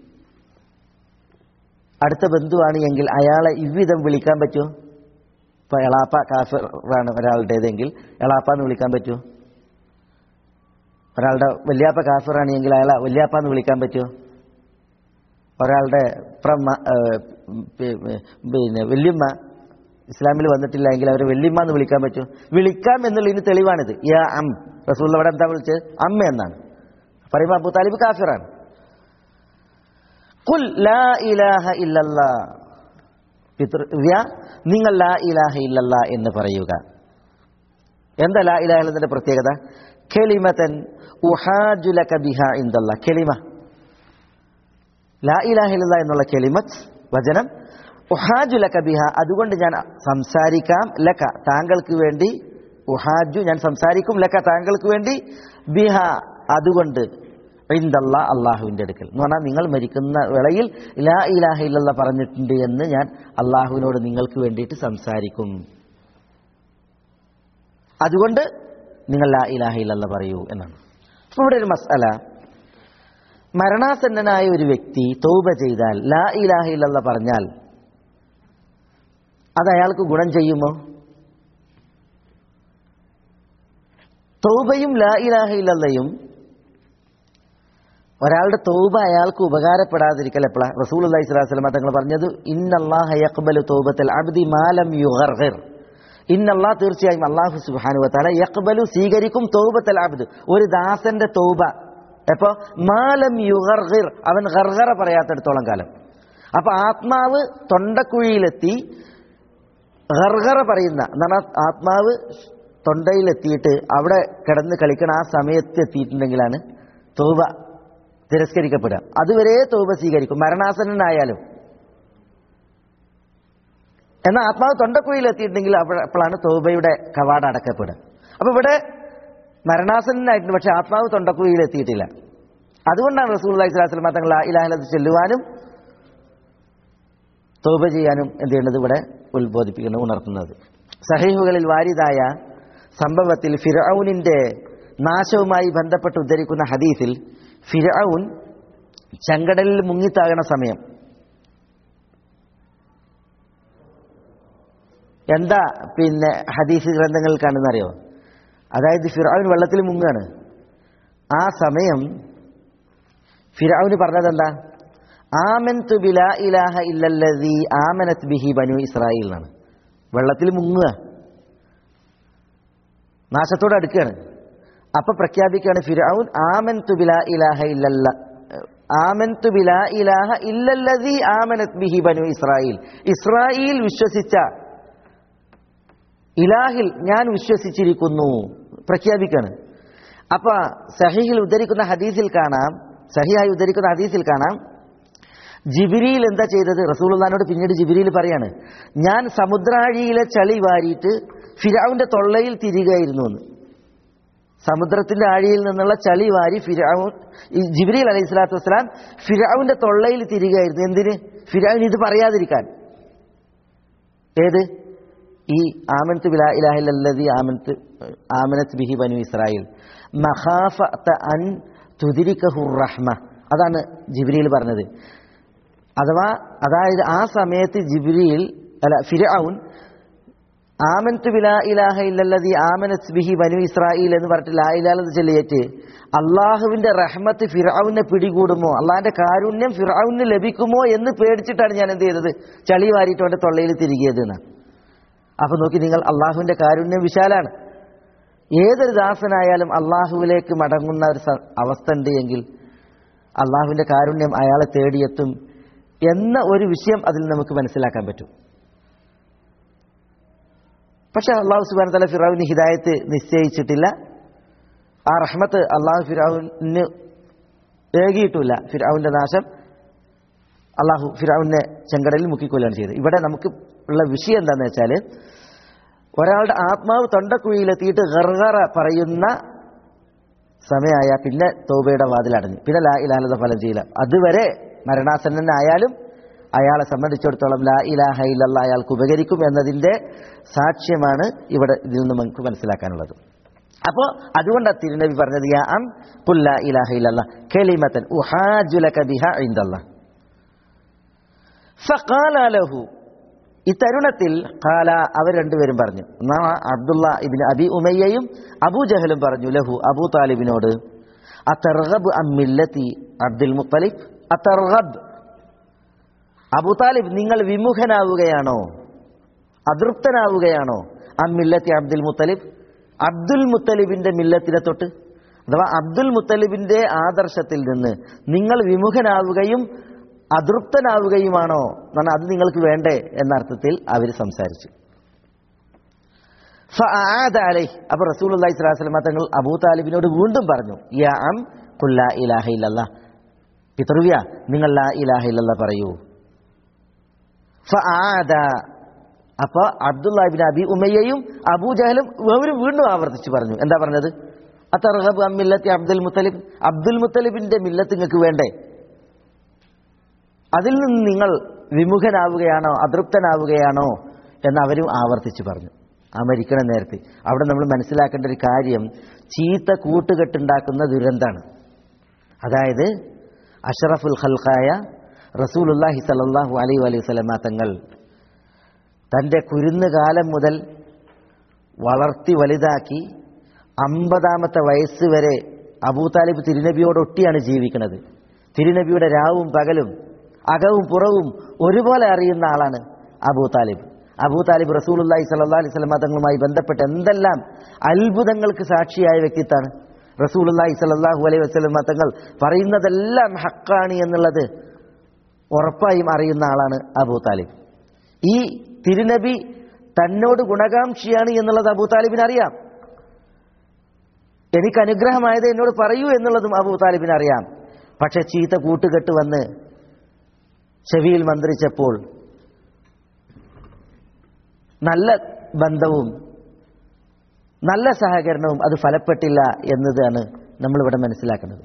അടുത്ത ബന്ധുവാണ് എങ്കിൽ അയാളെ ഇவ்விധം വിളിക്കാൻ പറ്റുമോ ഇപ്പൊ എളാപ്പ കാഫിറാണ് ഒരാളുടേതെങ്കിൽ എളാപ്പ എന്ന് വിളിക്കാൻ പറ്റുമോ ഒരാളുടെ വല്യാപ്പ കാഫിറാണ് എങ്കിൽ അയാളെ വല്യാപ്പ എന്ന് വിളിക്കാൻ പറ്റുമോ ഒരാളുടെ പ്രമ ഏഹ് പി- പിന്നെ വല്യമ്മ ഇസ്ലാമിൽ വന്നിട്ടില്ല എങ്കിൽ അവരെ വല്യമ്മ എന്ന് വിളിക്കാൻ പറ്റുമോ വിളിക്കാം എന്നുള്ളതിന് തെളിവാണിത് യാ അം റസൂൽ അവിടെ എന്താ വിളിച്ചത് അമ്മ എന്നാണ് പറയുമ്പോൾ അബു താലിബ് കാഫിറാണ് കുൽ ലാ ഇലാഹ ഇല്ലല്ലാ പിതൃവ്യ നിങ്ങൾ ലാ ഇലാഹ ഇല്ലല്ലാ എന്ന് പറയുക എന്താ ലാ ഇലാഹ എന്നതിന്റെ പ്രത്യേകത കെളിമതൻ ഉഹാജുലക ബിഹ ഇന്ദല്ല കെളിമ ലാ ഇലാഹ ഇല്ലല്ലാ എന്നുള്ള കെളിമത്ത് വചനം ഉഹാജുലക ബിഹ അതുകൊണ്ട് ഞാൻ സംസാരിക്കാം ലക താങ്കൾക്ക് വേണ്ടി ഉഹാജു ഞാൻ സംസാരിക്കും ലക താങ്കൾക്ക് വേണ്ടി ബിഹ അതുകൊണ്ട് ഇന്ദല്ല അള്ളാഹുവിന്റെ അടുക്കൽ എന്ന് പറഞ്ഞാൽ നിങ്ങൾ മരിക്കുന്ന വേളയിൽ ലാ ഇലാഹ ഇല്ലല്ല പറഞ്ഞിട്ടുണ്ട് എന്ന് ഞാൻ അള്ളാഹുവിനോട് നിങ്ങൾക്ക് വേണ്ടിയിട്ട് സംസാരിക്കും അതുകൊണ്ട് നിങ്ങൾ ലാ ഇലാഹ ഇല്ലല്ല പറയൂ എന്നാണ് അപ്പൊ ഇവിടെ ഒരു മസല മരണാസന്നനായ ഒരു വ്യക്തി തൗബ ചെയ്താൽ ലാ ഇലാഹ ഇല്ലല്ല പറഞ്ഞാൽ അത് അയാൾക്ക് ഗുണം ചെയ്യുമോ തൗബയും ലാ ഇലാഹ ഇല്ലല്ലയും ഒരാളുടെ തൗബ അയാൾക്ക് ഉപകാരപ്പെടാതിരിക്കൽ എപ്പോഴാ റസൂൽ അള്ളഹി സ്വലാസ്ലമ തങ്ങൾ പറഞ്ഞത് ഇന്നല്ലാഹ യഖ്ബലു തൗബത്തൽ അബ്ദി മാലം യുഗർഗിർ ഇന്നല്ലാ തീർച്ചയായും അള്ളാഹു സുബ്ഹാനഹു വതആല യഖ്ബലു സ്വീകരിക്കും തൗബത്തൽ അബ്ദ് ഒരു ദാസന്റെ തൗബ എപ്പോ മാലം യുഗർഗിർ അവൻ ഗർഗറ പറയാത്തിടത്തോളം കാലം അപ്പൊ ആത്മാവ് തൊണ്ടക്കുഴിയിലെത്തി ഗർഗറ പറയുന്ന എന്താണ് ആത്മാവ് തൊണ്ടയിലെത്തിയിട്ട് അവിടെ കിടന്ന് കളിക്കണ ആ സമയത്ത് എത്തിയിട്ടുണ്ടെങ്കിലാണ് തൗബ തിരസ്കരിക്കപ്പെടുക അതുവരെ തൗബ സ്വീകരിക്കും മരണാസനായാലും എന്നാൽ ആത്മാവ് തൊണ്ടക്കുഴിയിൽ എത്തിയിട്ടുണ്ടെങ്കിൽ അവിടെ അപ്പോഴാണ് തൗബയുടെ കവാട അടക്കപ്പെടുക അപ്പൊ ഇവിടെ മരണാസനായിട്ടുണ്ട് പക്ഷെ ആത്മാവ് തൊണ്ടക്കുഴിയിൽ എത്തിയിട്ടില്ല അതുകൊണ്ടാണ് റസൂൽ അലൈഹി സ്വലാസ്ലം തങ്ങൾ ഇലാഹലത്ത് ചെല്ലുവാനും തൗബ ചെയ്യാനും എന്ത് ചെയ്യുന്നത് ഇവിടെ ഉത്ബോധിപ്പിക്കുന്നത് ഉണർത്തുന്നത് സഹീഹുകളിൽ വാരിതായ സംഭവത്തിൽ ഫിറൌനിന്റെ നാശവുമായി ബന്ധപ്പെട്ട് ഉദ്ധരിക്കുന്ന ഹദീസിൽ ഫിറൌൻ ചെങ്കടലിൽ മുങ്ങിത്താകണ സമയം എന്താ പിന്നെ ഹദീസ് ഗ്രന്ഥങ്ങളിൽ കാണുന്നറിയോ അതായത് ഫിറൌൻ വെള്ളത്തിൽ മുങ്ങാണ് ആ സമയം ഫിറൌന് പറഞ്ഞത് എന്താ ആമൻതു ബിലാ ഇലാഹ ഇല്ലല്ലദീ ആമനത് ബിഹി ബനു ഇസ്രായേൽ എന്നാണ് വെള്ളത്തിൽ മുങ്ങുക നാശത്തോട് അടുക്കുകയാണ് അപ്പൊ പ്രഖ്യാപിക്കുകയാണ് ഫിറൌൻ ആമൻതു ബിലാ ഇലാഹ ഇല്ലല്ല ആമൻതു ബിലാ ഇലാഹ ഇല്ലല്ലദീ ആമനത് ബിഹി ബനു ഇസ്രായേൽ ഇസ്രായേൽ വിശ്വസിച്ച ഇലാഹിൽ ഞാൻ വിശ്വസിച്ചിരിക്കുന്നു പ്രഖ്യാപിക്കാണ് അപ്പൊ സഹിഹിൽ ഉദ്ധരിക്കുന്ന ഹദീസിൽ കാണാം സഹിയായി ഉദ്ധരിക്കുന്ന ഹദീസിൽ കാണാം ജിബിരിയിൽ എന്താ ചെയ്തത് റസൂൽദാനോട് പിന്നീട് ജിബിരിയിൽ പറയാണ് ഞാൻ സമുദ്രാഴിയിലെ ചളി വാരിയിട്ട് ഫിരാവിന്റെ തൊള്ളയിൽ തിരികെയായിരുന്നു എന്ന് സമുദ്രത്തിന്റെ ആഴിയിൽ നിന്നുള്ള ചളി വാരി ഫിരാവുൻ ഈ ജിബ്രീൽ അലൈഹി സ്വലാത്തു വസ്സലാം ഫിരാവിന്റെ തൊള്ളയിൽ തിരികെയായിരുന്നു എന്തിന് ഫിരാവിന് ഇത് പറയാതിരിക്കാൻ ഏത് ഈ ആമൻത്ത് ബിലാ ഇലാഹില്ലല്ലദി ആമൻത്ത് ആമനത്ത് ബിഹി ബനു ഇസ്രായേൽ മഖാഫത അൻ തുദിരിക്കഹുർ റഹ്മ അതാണ് ജിബ്രീൽ പറഞ്ഞത് അഥവാ അതായത് ആ സമയത്ത് ജിബ്രീൽ അല്ല ഫിർഔൻ ആമൻത്ത് ബിലാ ഇലാഹ ഇല്ലല്ലദി ആമനത്ത് ബിഹി ബനു ഇസ്രായേൽ എന്ന് പറഞ്ഞിട്ട് ലാ ഇലാഹ ചൊല്ലിയേറ്റ് അള്ളാഹുവിന്റെ റഹ്മത്ത് ഫിർഔനെ പിടികൂടുമോ അള്ളാഹിന്റെ കാരുണ്യം ഫിർഔന് ലഭിക്കുമോ എന്ന് പേടിച്ചിട്ടാണ് ഞാൻ എന്ത് ചെയ്തത് ചളി വാരിയിട്ട് അവന്റെ തൊള്ളയിൽ തിരികിയത് എന്നാണ് അപ്പൊ നോക്കി നിങ്ങൾ അള്ളാഹുവിന്റെ കാരുണ്യം വിശാലാണ് ഏതൊരു ദാസനായാലും അള്ളാഹുവിലേക്ക് മടങ്ങുന്ന ഒരു സ- അവസ്ഥ ഉണ്ട് എങ്കിൽ അള്ളാഹുവിന്റെ കാരുണ്യം അയാളെ തേടിയെത്തും എന്ന ഒരു വിഷയം അതിൽ നമുക്ക് മനസ്സിലാക്കാൻ പറ്റും പക്ഷെ അള്ളാഹു സുബാൻ തല ഫിറാവിന് ഹിദായത്ത് നിശ്ചയിച്ചിട്ടില്ല ആ റഹ്മത്ത് അള്ളാഹു ഫിറാവിന് ഏകിയിട്ടില്ല ഫിറാവിന്റെ നാശം അള്ളാഹു ഫിറാവിനെ ചെങ്കടലിൽ മുക്കിക്കൊല്ലാണ് ചെയ്തത് ഇവിടെ നമുക്ക് ഉള്ള വിഷയം എന്താന്ന് വെച്ചാൽ ഒരാളുടെ ആത്മാവ് തൊണ്ടക്കുഴിയിലെത്തിയിട്ട് ഗർഗറ പറയുന്ന സമയമായ പിന്നെ തോബയുടെ വാതിലടഞ്ഞു പിന്നെ ലാ ഇലാഹലത ഫലം ചെയ്യില്ല അതുവരെ മരണാസന്നനായാലും അയാളെ സംബന്ധിച്ചിടത്തോളം ലാ ഇലാഹ ഇല്ലല്ല അയാൾക്ക് ഉപകരിക്കും എന്നതിന്റെ സാക്ഷ്യമാണ് ഇവിടെ ഇതിൽ നിന്ന് നമുക്ക് മനസ്സിലാക്കാനുള്ളത് അപ്പോ അതുകൊണ്ടാണ് തിരുനബി പറഞ്ഞത് യാ അം കുല്ല ഇലാഹ ഇല്ലല്ലാ കലിമത്തൻ ഉഹാജുലക ബിഹ ഇൻദല്ലാ ഫഖാല ലഹു ഈ തരുണത്തിൽ കാല അവർ രണ്ടുപേരും പറഞ്ഞു നാ അബ്ദുള്ള ഇബിൻ അബി ഉമയ്യയും അബൂ ജഹലും പറഞ്ഞു ലഹു അബൂ താലിബിനോട് അത്തർഗബ് അമ്മില്ലത്തി അബ്ദുൽ മുത്തലിബ് അത്തർഗബ് അബൂ താലിബ് നിങ്ങൾ വിമുഖനാവുകയാണോ അതൃപ്തനാവുകയാണോ അമ്മില്ലത്തി അബ്ദുൽ മുത്തലിബ് അബ്ദുൽ മുത്തലിബിന്റെ മില്ലത്തിനെ തൊട്ട് അഥവാ അബ്ദുൽ മുത്തലിബിന്റെ ആദർശത്തിൽ നിന്ന് നിങ്ങൾ വിമുഖനാവുകയും അതൃപ്തനാവുകയുമാണോ എന്നാണ് അത് നിങ്ങൾക്ക് വേണ്ടേ എന്ന അർത്ഥത്തിൽ അവർ സംസാരിച്ചു അപ്പൊ റസൂൽ അള്ളഹി സ്വലാസ്ലമ തങ്ങൾ അബൂ താലിബിനോട് വീണ്ടും പറഞ്ഞു യാ അം കുല്ല ഇലാഹ ഇല്ലല്ല പിതൃവ്യ നിങ്ങൾ ലാ ഇലാഹ ഇല്ലല്ല പറയൂ ഫആദ അപ്പൊ അബ്ദുല്ലാഹിബിൻ അബി ഉമയ്യയും അബൂജഹലും അവരും വീണ്ടും ആവർത്തിച്ചു പറഞ്ഞു എന്താ പറഞ്ഞത് അത്തർഹബ് അമ്മില്ലത്തി അബ്ദുൽ മുത്തലിബ് അബ്ദുൽ മുത്തലിബിന്റെ മില്ലത്ത് നിങ്ങൾക്ക് വേണ്ടേ അതിൽ നിന്ന് നിങ്ങൾ വിമുഖനാവുകയാണോ അതൃപ്തനാവുകയാണോ എന്ന് അവരും ആവർത്തിച്ചു പറഞ്ഞു ആ മരിക്കണ നേരത്തെ അവിടെ നമ്മൾ മനസ്സിലാക്കേണ്ട ഒരു കാര്യം ചീത്ത കൂട്ടുകെട്ടുണ്ടാക്കുന്ന ദുരന്താണ് അതായത് അഷറഫുൽ ഖൽഖായ റസൂലുല്ലാഹി സല്ലാഹു അലൈ അലൈഹി സ്വലമ തങ്ങൾ തൻ്റെ കുരുന്നുകാലം മുതൽ വളർത്തി വലുതാക്കി അമ്പതാമത്തെ വയസ്സ് വരെ അബൂതാലിബ് തിരുനബിയോടൊട്ടിയാണ് ജീവിക്കുന്നത് തിരുനബിയുടെ രാവും പകലും അകവും പുറവും ഒരുപോലെ അറിയുന്ന ആളാണ് അബൂ താലിബ് അബൂ താലിബ് റസൂലുല്ലാഹി സല്ലാ അലൈഹി സ്വലമ തങ്ങളുമായി ബന്ധപ്പെട്ട് എന്തെല്ലാം അത്ഭുതങ്ങൾക്ക് സാക്ഷിയായ വ്യക്തിത്വമാണ് റസൂലുല്ലാഹി സല്ലാഹു അലൈഹി വസ്ലമ തങ്ങൾ പറയുന്നതെല്ലാം ഹക്കാണ് എന്നുള്ളത് ഉറപ്പായും അറിയുന്ന ആളാണ് അബൂ താലിബ് ഈ തിരുനബി തന്നോട് ഗുണകാംക്ഷിയാണ് എന്നുള്ളത് അബൂ താലിബിന് അറിയാം എനിക്ക് അനുഗ്രഹമായത് എന്നോട് പറയൂ എന്നുള്ളതും അബൂ താലിബിന് അറിയാം പക്ഷെ ചീത്ത കൂട്ടുകെട്ട് വന്ന് ചെവിയിൽ മന്ത്രിച്ചപ്പോൾ നല്ല ബന്ധവും നല്ല സഹകരണവും അത് ഫലപ്പെട്ടില്ല എന്നതാണ് നമ്മളിവിടെ മനസ്സിലാക്കുന്നത്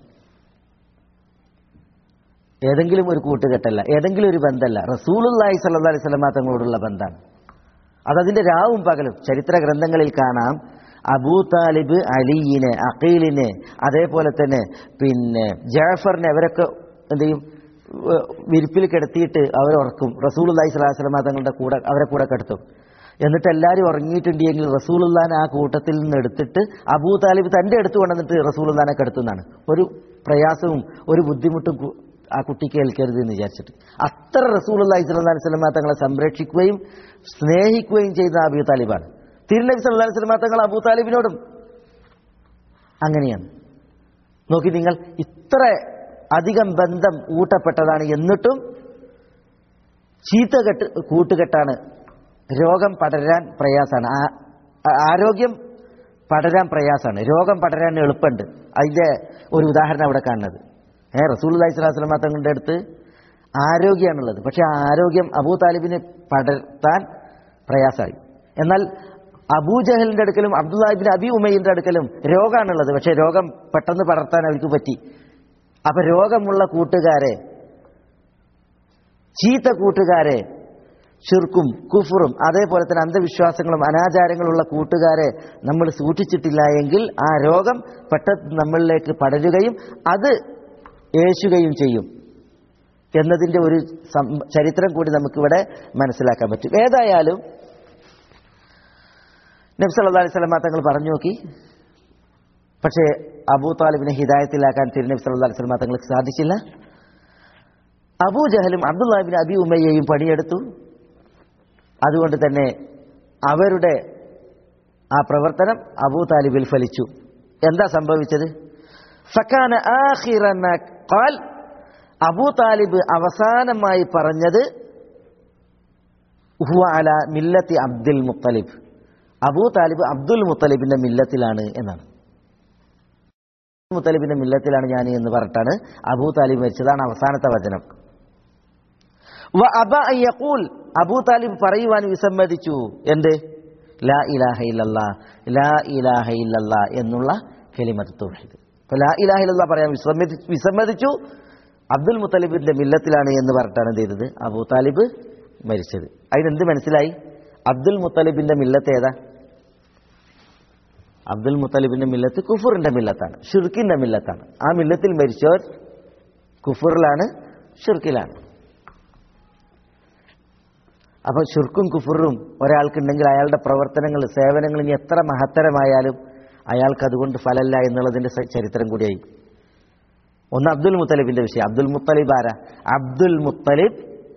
ഏതെങ്കിലും ഒരു കൂട്ടുകെട്ടല്ല ഏതെങ്കിലും ഒരു ബന്ധമല്ല റസൂലുല്ലാഹി സല്ലാ അലൈഹി സ്വലമാ തങ്ങളോടുള്ള ബന്ധമാണ് അതതിൻ്റെ രാവും പകലും ചരിത്ര ഗ്രന്ഥങ്ങളിൽ കാണാം അബൂ താലിബ് അലിയിനെ അഖീലിനെ അതേപോലെ തന്നെ പിന്നെ ജാഫറിനെ അവരൊക്കെ എന്ത് ചെയ്യും വിരിപ്പിൽ കിടത്തിയിട്ട് അവരുറക്കും റസൂലുല്ലാഹി സ്വലാഹു സ്വലമാ തങ്ങളുടെ കൂടെ അവരെ കൂടെ കിടത്തും എന്നിട്ട് എല്ലാവരും ഉറങ്ങിയിട്ടുണ്ടെങ്കിൽ റസൂലുല്ലാൻ ആ കൂട്ടത്തിൽ നിന്ന് എടുത്തിട്ട് അബൂ താലിബ് തൻ്റെ അടുത്ത് കൊണ്ടുവന്നിട്ട് റസൂലുല്ലാനെ കിടത്തുന്നതാണ് ഒരു പ്രയാസവും ഒരു ബുദ്ധിമുട്ടും ആ കുട്ടിക്ക് ഏൽക്കരുത് എന്ന് വിചാരിച്ചിട്ട് അത്ര റസൂലുല്ലാഹി സ്വല്ലല്ലാഹി അലൈഹി വസല്ലമ തങ്ങളെ സംരക്ഷിക്കുകയും സ്നേഹിക്കുകയും ചെയ്ത അബൂ താലിബാണ് തിരുനബി സല്ലല്ലാഹി അലൈഹി വസല്ലമ തങ്ങൾ അബൂ താലിബിനോടും അങ്ങനെയാണ് നോക്കി നിങ്ങൾ ഇത്ര അധികം ബന്ധം ഊട്ടപ്പെട്ടതാണ് എന്നിട്ടും ചീത്തകെട്ട് കൂട്ടുകെട്ടാണ് രോഗം പടരാൻ പ്രയാസമാണ് ആരോഗ്യം പടരാൻ പ്രയാസമാണ് രോഗം പടരാൻ എളുപ്പമുണ്ട് അതിൻ്റെ ഒരു ഉദാഹരണം അവിടെ കാണുന്നത് ഏ റസൂൽ അലൈഹി സ്വലാസ്ലമ തങ്ങളുടെ അടുത്ത് ആരോഗ്യമാണുള്ളത് പക്ഷെ ആ ആരോഗ്യം അബൂ താലിബിന് പടർത്താൻ പ്രയാസമായി എന്നാൽ അബൂജഹലിന്റെ അടുക്കലും അബ്ദുല്ലാഹിബിൻ അബി ഉമയിന്റെ അടുക്കലും രോഗമാണുള്ളത് പക്ഷെ രോഗം പെട്ടെന്ന് പടർത്താൻ അവർക്ക് പറ്റി അപ്പൊ രോഗമുള്ള കൂട്ടുകാരെ ചീത്ത കൂട്ടുകാരെ ഷിർക്കും കുഫറും അതേപോലെ തന്നെ അന്ധവിശ്വാസങ്ങളും അനാചാരങ്ങളുള്ള കൂട്ടുകാരെ നമ്മൾ സൂക്ഷിച്ചിട്ടില്ല എങ്കിൽ ആ രോഗം പെട്ടെന്ന് നമ്മളിലേക്ക് പടരുകയും അത് ഏശുകയും ചെയ്യും എന്നതിൻ്റെ ഒരു ചരിത്രം കൂടി നമുക്കിവിടെ മനസ്സിലാക്കാൻ പറ്റും ഏതായാലും നബ്സ് അല്ലാ അലൈഹി സ്വലമ തങ്ങൾ പറഞ്ഞു നോക്കി പക്ഷേ അബൂ താലിബിനെ ഹിദായത്തിലാക്കാൻ തിരുനബി സല്ലാ അലൈഹി സ്വലമ തങ്ങൾക്ക് സാധിച്ചില്ല അബൂ ജഹലും അബ്ദുല്ലാഹിബിൻ അബി ഉമ്മയെയും പണിയെടുത്തു അതുകൊണ്ട് തന്നെ അവരുടെ ആ പ്രവർത്തനം അബൂ താലിബിൽ ഫലിച്ചു എന്താ സംഭവിച്ചത് ഫക്കാന ആഖിറന ഖാൽ അബൂ താലിബ് അവസാനമായി പറഞ്ഞത് ഹുവ അല മില്ലത്തി Abdul Muttalib Abu Talib Abdul മുത്തലിബിന്റെ മില്ലത്തിലാണ് എന്നാണ് മുത്തലിബിന്റെ മില്ലത്തിലാണ് ഞാൻ എന്ന് പറഞ്ഞിട്ടാണ് അബൂ താലിബ് മരിച്ചതാണ് അവസാനത്തെ വചനം വ അബ യഖൂൽ അബൂ താലിബ് പറയുവാൻ വിസമ്മതിച്ചു എന്ത് ലാ ഇലാഹ ഇല്ലല്ലാ ലാ ഇലാഹ ഇല്ലല്ലാ എന്നുള്ള കലിമത്ത് തൗഹീദ് അപ്പോൾ ലാ ഇലാഹ ഇല്ലല്ലാ പറയാൻ വിസമ്മതി വിസമ്മതിച്ചു അബ്ദുൽ മുത്തലിബിന്റെ മില്ലത്തിലാണ് എന്ന് പറഞ്ഞിട്ടാണ് എന്ത് ചെയ്തത് അബൂ താലിബ് മരിച്ചത് അതിനെന്ത് മനസ്സിലായി അബ്ദുൽ മുത്തലിബിന്റെ മില്ലത്ത് ഏതാ അബ്ദുൽ മുത്തലിബിന്റെ മില്ലത്ത് കുഫറിന്റെ മില്ലത്താണ് ഷിർക്കിന്റെ മില്ലത്താണ് ആ മില്ലത്തിൽ മരിച്ചവർ കുഫറിലാണ് ഷിർക്കിലാണ് അപ്പൊ ഷിർക്കും കുഫറും ഒരാൾക്കുണ്ടെങ്കിൽ അയാളുടെ പ്രവർത്തനങ്ങൾ സേവനങ്ങൾ ഇനി എത്ര മഹത്തരമായാലും അയാൾക്ക് അതുകൊണ്ട് ഫലല്ല എന്നുള്ളതിന്റെ സ- ചരിത്രം കൂടിയായി ഒന്ന് അബ്ദുൽ മുത്തലിബിന്റെ വിഷയം അബ്ദുൽ മുത്തലിബ് ആരാ അബ്ദുൽ മുത്തലിബ്